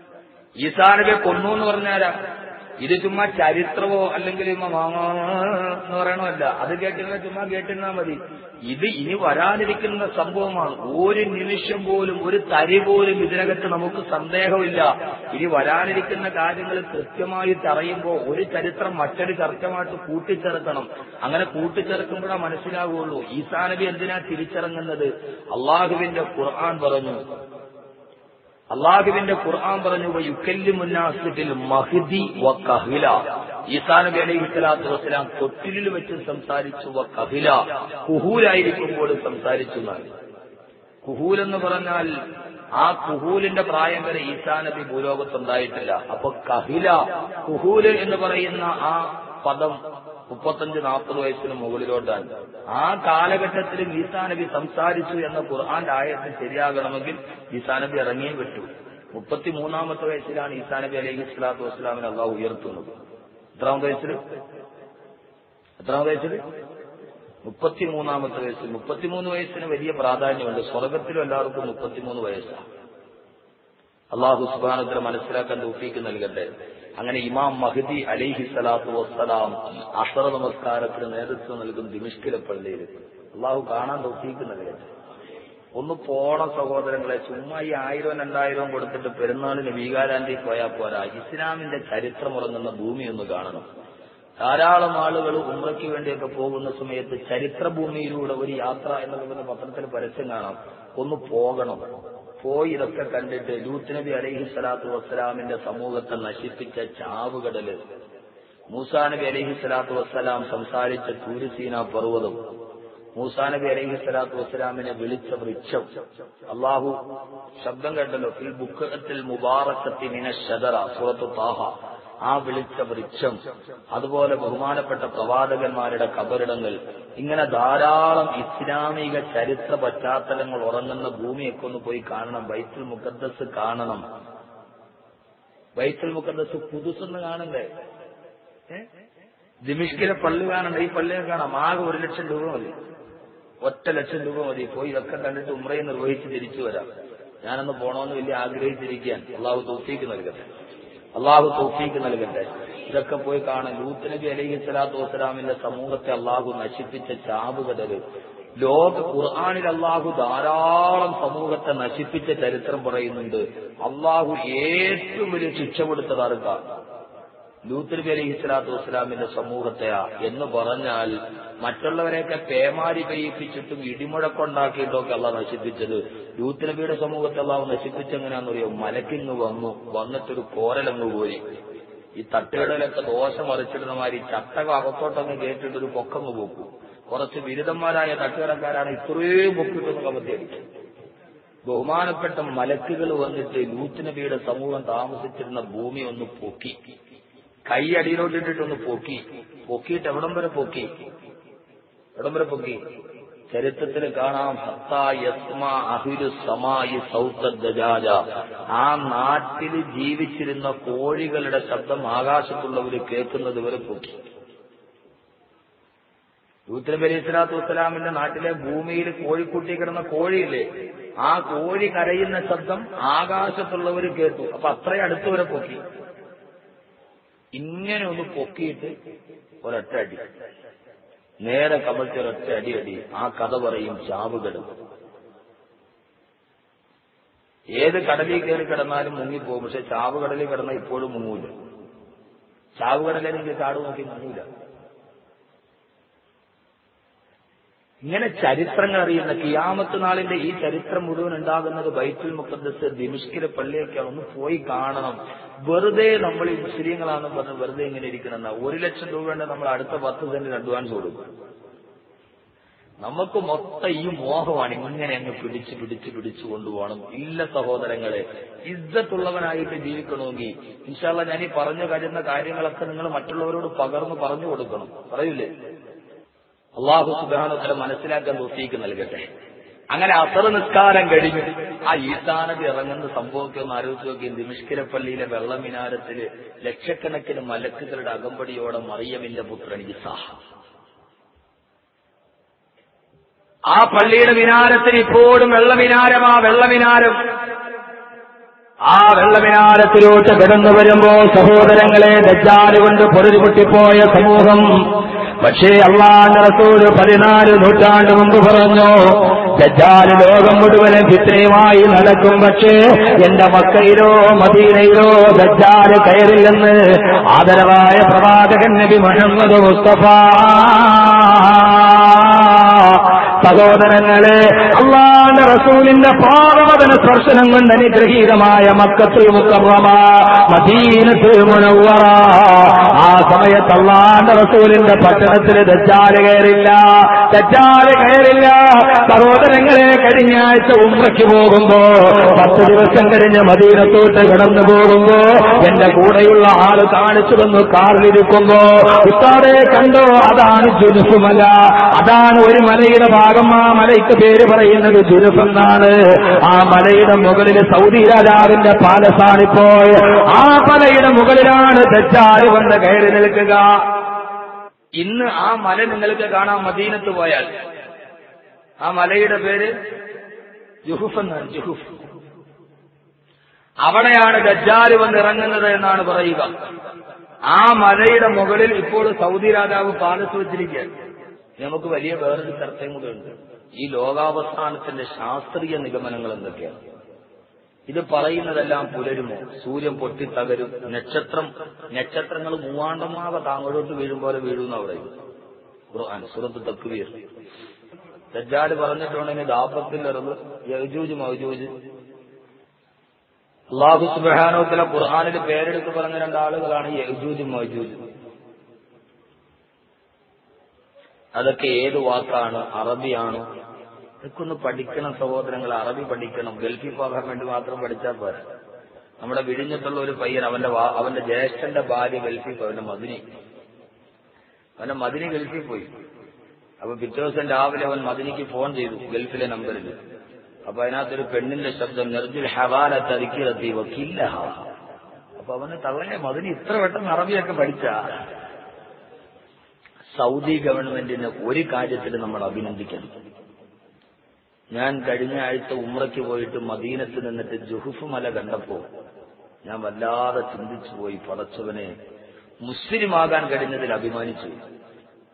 Speaker 2: ഈസാ നബിയെ കൊന്നു എന്ന് പറഞ്ഞാരാ ഇത് ചുമ്മാ ചരിത്രമോ അല്ലെങ്കിൽ ചുമ്മാ മാമാ എന്ന് പറയണമല്ല അത് കേട്ടിരുന്ന ചുമ്മാ കേട്ടിരുന്നാ മതി ഇത് ഇനി വരാനിരിക്കുന്ന സംഭവമാണ് ഒരു നിമിഷം പോലും ഒരു തരി പോലും ഇതിനകത്ത് നമുക്ക് സന്ദേഹമില്ല ഇനി വരാനിരിക്കുന്ന കാര്യങ്ങൾ കൃത്യമായിട്ട് അറിയുമ്പോൾ ഒരു ചരിത്രം മറ്റൊരു ചർച്ചമായിട്ട് കൂട്ടിച്ചേർക്കണം അങ്ങനെ കൂട്ടിച്ചേർക്കുമ്പോഴേ മനസ്സിലാവുള്ളൂ ഈസാ നബി എന്തിനാ തിരിച്ചിറങ്ങുന്നത് അള്ളാഹുവിന്റെ ഖുർആൻ പറഞ്ഞു അള്ളാഹുവിന്റെ ഖുർആൻ പറഞ്ഞു യുക്കല്ലി മുന്നാസിഫിൽ മഹ്ദി വ കഹില ഈസാ നബി അലൈഹി സ്വലാത്തു വസ്സലാം തൊട്ടിലിൽ വെച്ച് സംസാരിച്ചു വ കഹില കുഹൂലായിരിക്കുമ്പോൾ സംസാരിച്ചു എന്നാണ് കുഹൂൽ എന്ന് പറഞ്ഞാൽ ആ കുഹൂലിന്റെ പ്രായം വരെ ഈസാ നബി ഭൂലോകത്തുണ്ടായിട്ടില്ല അപ്പൊ കഹില കുഹൂല് എന്ന് പറയുന്ന ആ പദം മുപ്പത്തഞ്ച് നാൽപ്പത് വയസ്സിന് മുകളിലോട്ടാണ് ആ കാലഘട്ടത്തിൽ ഈസാ നബി സംസാരിച്ചു എന്ന ഖുർആന്റെ ആയത്ത് ശരിയാകണമെങ്കിൽ ഈസാ നബി ഇറങ്ങിയും വിട്ടു മുപ്പത്തിമൂന്നാമത്തെ വയസ്സിലാണ് ഈസാ നബി അലൈഹി സ്വലാത്തു വസ്സലാമിനെ അള്ളാഹു ഉയർത്തുന്നത് എത്രാമത്തെ വയസ്സിൽ എത്രാമത്തെ വയസ്സിൽ മുപ്പത്തിമൂന്നാമത്തെ വയസ്സിൽ മുപ്പത്തിമൂന്ന് വയസ്സിന് വലിയ പ്രാധാന്യമുണ്ട് സ്വർഗത്തിലും എല്ലാവർക്കും മുപ്പത്തിമൂന്ന് വയസ്സാണ് അള്ളാഹു സുബാനത്തിന് മനസ്സിലാക്കാൻ തൗഫീക്ക് നൽകട്ടെ അങ്ങനെ ഇമാം മഹദി അലൈഹി സ്വലാത്തു വസ്സലാം അസറ നമസ്കാരത്തിന് നേതൃത്വം നൽകും ദിമിഷ്കിലെ പള്ളിയിൽ അള്ളാഹു കാണാൻ തൗഫീക്ക് നൽകട്ടെ ഒന്ന് പോണ സഹോദരങ്ങളെ ചുമ്മാ ഈ ആയിരം രണ്ടായിരവും കൊടുത്തിട്ട് പെരുന്നാളിന് വീകാരാന്തി പോയാൽ പോരാ ഇസ്ലാമിന്റെ ചരിത്രം ഉറങ്ങുന്ന ഭൂമി ഒന്ന് കാണണം ധാരാളം ആളുകൾ ഉമ്രയ്ക്ക് വേണ്ടിയൊക്കെ പോകുന്ന സമയത്ത് ചരിത്രഭൂമിയിലൂടെ ഒരു യാത്ര എന്ന് പറയുന്ന പത്രത്തിൽ പരസ്യം കാണാം ഒന്ന് പോകണം പോയി ഇതൊക്കെ കണ്ടിട്ട് ലൂത്ത് നബി അലൈഹി സ്വലാത്തു വസ്സലാമിന്റെ സമൂഹത്തെ നശിപ്പിച്ച ചാവുകടല് മൂസാ നബി അലൈഹി സ്വലാത്തു വസ്സലാം സംസാരിച്ച തൂരുസീന പർവ്വതം മൂസാ നബി അലൈഹി സ്വലാത്തു വസ്സലാമിനെ വിളിച്ച വൃക്ഷം അള്ളാഹു ശബ്ദം കേട്ടല്ലോ ഫിൽ ബുക്കത്തിൽ മുബാറക്കത്തി മിന ഷദറ സൂറത്ത് താഹ ആ വിളിച്ച വൃക്ഷം അതുപോലെ ബഹുമാനപ്പെട്ട പ്രവാചകന്മാരുടെ കബറിടങ്ങൾ ഇങ്ങനെ ധാരാളം ഇസ്ലാമിക ചരിത്ര പശ്ചാത്തലങ്ങൾ ഉറങ്ങുന്ന ഭൂമിയൊക്കെ ഒന്ന് പോയി കാണണം ബൈത്തുൽ മുഖദ്ദസ് കാണണം ബൈത്തുൽ മുഖദ്ദസ് പുതുസെന്ന് കാണണ്ടേ ഏ? ദിമിഷ്കിലെ പള്ളി കാണണ്ട ഈ പള്ളിയെ കാണാം ആകെ ഒരു ലക്ഷം രൂപ മതി ഒറ്റ ലക്ഷം രൂപ മതി പോയി ഇതൊക്കെ കണ്ടിട്ട് ഉമ്രയെ നിർവഹിച്ച് തിരിച്ചു വരാം ഞാനൊന്ന് പോണമെന്ന് വലിയ ആഗ്രഹിച്ചിരിക്കാൻ അള്ളാഹു തൗഫീക്ക് നൽകട്ടെ അള്ളാഹു തൗഫീക്ക് നൽകട്ടെ ഇതൊക്കെ പോയി കാണാൻ ലൂത്ത് നബി അലൈഹി സ്വലാത്തു വസ്സലാമിന്റെ സമൂഹത്തെ അള്ളാഹു നശിപ്പിച്ച ചാവുകടല് ലോക ഖുർആാനിൽ അള്ളാഹു ധാരാളം സമൂഹത്തെ നശിപ്പിച്ച ചരിത്രം പറയുന്നുണ്ട് അള്ളാഹു ഏറ്റവും വലിയ ശിക്ഷ കൊടുത്തത് ആർക്കാ ലൂത്ത് നബി അലൈഹി സ്വലാത്തു വസ്സലാമിന്റെ സമൂഹത്തെയാ എന്ന് പറഞ്ഞാൽ മറ്റുള്ളവരെയൊക്കെ പേമാരി പെയ്യിപ്പിച്ചിട്ടും ഇടിമുഴക്കുണ്ടാക്കിയിട്ടും ഒക്കെ അള്ളാഹ് നശിപ്പിച്ചത് ലൂത്ത് നബിയുടെ സമൂഹത്തെ അള്ളാഹു നശിപ്പിച്ചെങ്ങനെയാണെന്നറിയോ മലക്കിങ് വന്നു വന്നിട്ടൊരു കോരലങ്ങ് പോയി ഈ തട്ടുകടലൊക്കെ ദോശ മറിച്ചിടുന്ന മാതിരി ചട്ടകം അകത്തോട്ടങ്ങ് കേട്ടിട്ട് ഒരു പൊക്കങ്ങ് പോക്കും കുറച്ച് ബിരുദന്മാരായ തട്ടുകടക്കാരാണ് ഇത്രയും പൊക്കിട്ടൊന്ന് കമത്തിയടിക്കും ബഹുമാനപ്പെട്ട മലക്കുകൾ വന്നിട്ട് ലൂത്ത് നബിയുടെ സമൂഹം താമസിച്ചിരുന്ന ഭൂമി ഒന്ന് പൊക്കി കൈ അടിയിലോട്ടിട്ടിട്ടൊന്ന് പൊക്കി പൊക്കിയിട്ട് എവിടം വരെ പൊക്കി എവിടം വരെ പൊക്കി ചരിത്രത്തിൽ കാണാം ഹത്താ യസ്മ അഹിരു സമായി സൗത്ത ദജാജ ആ നാട്ടിൽ ജീവിച്ചിരുന്ന കോഴികളുടെ ശബ്ദം ആകാശത്തുള്ളവർ കേൾക്കുന്നത് വരെ പൊക്കി യൂത്ത് നബി അലൈഹി സ്വലാത്തു വസ്സലാമിന്റെ നാട്ടിലെ ഭൂമിയിൽ കോഴിക്കുട്ടി കിടന്ന കോഴിയില്ലേ ആ കോഴി കരയുന്ന ശബ്ദം ആകാശത്തുള്ളവർ കേട്ടു അപ്പൊ അത്രയും അടുത്ത് വരെ പൊക്കി ഇങ്ങനെ ഒന്ന് പൊക്കിയിട്ട് ഒരൊറ്റ അടി നേരെ കമഴ്ത്തി ഒരൊറ്റ അടി അടി ആ കഥ പറയും ചാവുകടൽ ഏത് കടലിൽ കയറി കിടന്നാലും മുങ്ങിപ്പോകും പക്ഷെ ചാവുകടലിൽ കിടന്ന ഇപ്പോഴും മുങ്ങൂല ചാവുകടലിൽ ചാട് നോക്കി മുങ്ങൂല ഇങ്ങനെ ചരിത്രങ്ങൾ അറിയുന്ന കിയാമത്ത് നാളിന്റെ ഈ ചരിത്രം മുഴുവൻ ഉണ്ടാകുന്നത് ബൈത്തുൽ മുഖദ്ദസ് ദിമിഷ്കിലെ പള്ളിയൊക്കെയാണ് ഒന്ന് പോയി കാണണം വെറുതെ നമ്മൾ ഈ മുസ്ലിങ്ങളാണെന്ന് പറഞ്ഞ് വെറുതെ ഇങ്ങനെ ഇരിക്കണം ഒരു ലക്ഷം രൂപ ഉണ്ട് നമ്മൾ അടുത്ത പത്ത് സെന്റിന് അഡ്വാൻസ് കൊടുക്കും നമുക്ക് മൊത്തം ഈ മോഹമാണ് ഇങ്ങനെ അങ്ങ് പിടിച്ച് പിടിച്ച് പിടിച്ചു കൊണ്ടുപോകണം ഇല്ല സഹോദരങ്ങളെ ഇജ്ജത്തുള്ളവനായിട്ട് ജീവിക്കണമെങ്കിൽ ഇൻഷാല്ല ഞാൻ ഈ പറഞ്ഞു കഴിയുന്ന കാര്യങ്ങളൊക്കെ നിങ്ങൾ മറ്റുള്ളവരോട് പകർന്ന് പറഞ്ഞു കൊടുക്കണം പറയൂലേ അള്ളാഹു സുബാനോത്തര മനസ്സിലാക്കാൻ തോഫീക്ക് നൽകട്ടെ അങ്ങനെ അസർ നിസ്കാരം കഴിഞ്ഞു ആ ഈസാനബി ഇറങ്ങുന്ന സംഭവമൊക്കെ ഒന്ന് ആലോചിച്ച് നോക്കി ദിമിഷ്കിരപ്പള്ളിയിലെ വെള്ളമിനാരത്തില് ലക്ഷക്കണക്കിന് മലക്കുകളുടെ അകമ്പടിയോടെ മറിയമിന്റെ പുത്രൻ ഈസാഹ
Speaker 1: ആ പള്ളിയുടെ മിനാരത്തിന് ഇപ്പോഴും വെള്ളമിനാരം ആ വെള്ളമിനാരം ആ വെള്ളമിനാരത്തിലോട്ട് കിടന്നു വരുമ്പോ സഹോദരങ്ങളെ ദജ്ജാല് കൊണ്ട് പൊരുപൊട്ടിപ്പോയ സമൂഹം പക്ഷേ അള്ളാന്റെ റസൂല് പതിനാല് നൂറ്റാണ്ട് മുമ്പ് പറഞ്ഞു ദജ്ജാല് ലോകം മുഴുവനും ഫിത്രയുമായി നടക്കും പക്ഷേ എന്റെ മക്കയിലോ മദീനയിലോ ദജ്ജാല് കയറില്ലെന്ന് ആദരവായ പ്രവാചകൻ നബി മുഹമ്മദ് മുസ്തഫ സഹോദരങ്ങളെ അള്ളാന്റെ റസൂലിന്റെ പാദവദന സ്പർശനം കൊണ്ട് അനുഗ്രഹീതമായ മക്കത്തുൽ മുക്കറമ മദീനത്തുൽ മുനവ്വറ ആ സമയത്ത് അള്ളാന്റെ റസൂലിന്റെ പട്ടണത്തിൽ ദജ്ജാല് കയറില്ല ദജ്ജാല് കയറില്ല സഹോദരങ്ങളെ കഴിഞ്ഞ ആഴ്ച ഉമ്രയ്ക്ക് പോകുമ്പോ പത്ത് ദിവസം കഴിഞ്ഞ് മദീനത്തോട്ട് കടന്നു പോകുമ്പോ എന്റെ കൂടെയുള്ള ആള് കാണിച്ചു തന്നു കാറിലിരിക്കുമ്പോ ഉത്താടെ കണ്ടോ അതാണ് ജുനുഫുമല അതാണ് ഒരു മലയുടെ ഭാഗം ആ മലയ്ക്ക് പേര് പറയുന്നത് ജുനുഫ് എന്നാണ് ആ മലയുടെ മുകളിൽ സൗദി രാജാവിന്റെ പാലസാണിപ്പോൾ ആ മലയുടെ മുകളിലാണ് ദജ്ജാല് വന്ന് കയറി നിൽക്കുക
Speaker 2: ഇന്ന് ആ മല നിങ്ങൾക്ക് കാണാൻ മദീനത്ത് പോയാൽ ആ മലയുടെ പേര് ജുഹുഫ് എന്നാണ് ജുഹുഫ്
Speaker 1: അവിടെയാണ് ദജ്ജാല് വന്ന് ഇറങ്ങുന്നത് എന്നാണ് പറയുക ആ മലയുടെ മുകളിൽ ഇപ്പോൾ സൗദി രാജാവ് പാലസ് വെച്ചിരിക്കുക
Speaker 2: നമുക്ക് വലിയ വേറൊരു ചർച്ചയും കൂടെ ഉണ്ട് ഈ ലോകാവസാനത്തിന്റെ ശാസ്ത്രീയ നിഗമനങ്ങൾ എന്തൊക്കെയാണ് ഇത് പറയുന്നതെല്ലാം പുലരുമോ സൂര്യൻ പൊട്ടിത്തകരും നക്ഷത്രം നക്ഷത്രങ്ങൾ മൂവാണ്ടമാവ താങ്ങോട്ട് വീഴും പോലെ വീഴുന്ന പറയും ഖുർആൻ സുറത്ത് തക്വീർ ദജ്ജാല് പറഞ്ഞിട്ടുണ്ടെങ്കിൽ ദാപത്തിൽ ഇറന്ന് യജൂജ് മൗജൂജ് അള്ളാഹു സുബാനോത്തിലെ ഖുർആാനിൽ പേരെടുത്ത് പറഞ്ഞ രണ്ടാളുകളാണ് യജൂജ് മൗജൂജ് അതൊക്കെ ഏത് വാക്കാണ് അറബിയാണോ ഇതൊക്കെ ഒന്ന് പഠിക്കണം സഹോദരങ്ങൾ അറബി പഠിക്കണം ഗൾഫിൽ പോകാൻ വേണ്ടി മാത്രം പഠിച്ചാൽ പോരാ നമ്മുടെ വിഴിഞ്ഞിട്ടുള്ള ഒരു പയ്യൻ അവന്റെ വാ- അവന്റെ ജ്യേഷ്ഠന്റെ ഭാര്യ ഗൾഫിൽ പോയി അവന്റെ മദിനി അവന്റെ മദിനി ഗൾഫിൽ പോയി അപ്പൊ പിറ്റേ ദിവസം രാവിലെ അവൻ മദിനിക്ക് ഫോൺ ചെയ്തു ഗൾഫിലെ നമ്പറിൽ അപ്പൊ അതിനകത്തൊരു പെണ്ണിന്റെ ശബ്ദം നെർജുൽ ഹവാല തരിക്കിറത്തി വക്കില്ല അപ്പൊ അവന് തള്ളയെ മദിനി ഇത്ര പെട്ടെന്ന് അറബിയൊക്കെ പഠിച്ച സൗദി ഗവൺമെന്റിന് ഒരു കാര്യത്തിൽ നമ്മൾ അഭിനന്ദിക്കണം ഞാൻ കഴിഞ്ഞ ആഴ്ച ഉമ്രയ്ക്ക് പോയിട്ട് മദീനത്ത് നിന്നിട്ട് ജുഹുഫ് മല കണ്ടപ്പോ ഞാൻ വല്ലാതെ ചിന്തിച്ചു പോയി പടച്ചവനെ മുസ്ലിമാകാൻ കഴിഞ്ഞതിൽ അഭിമാനിച്ചു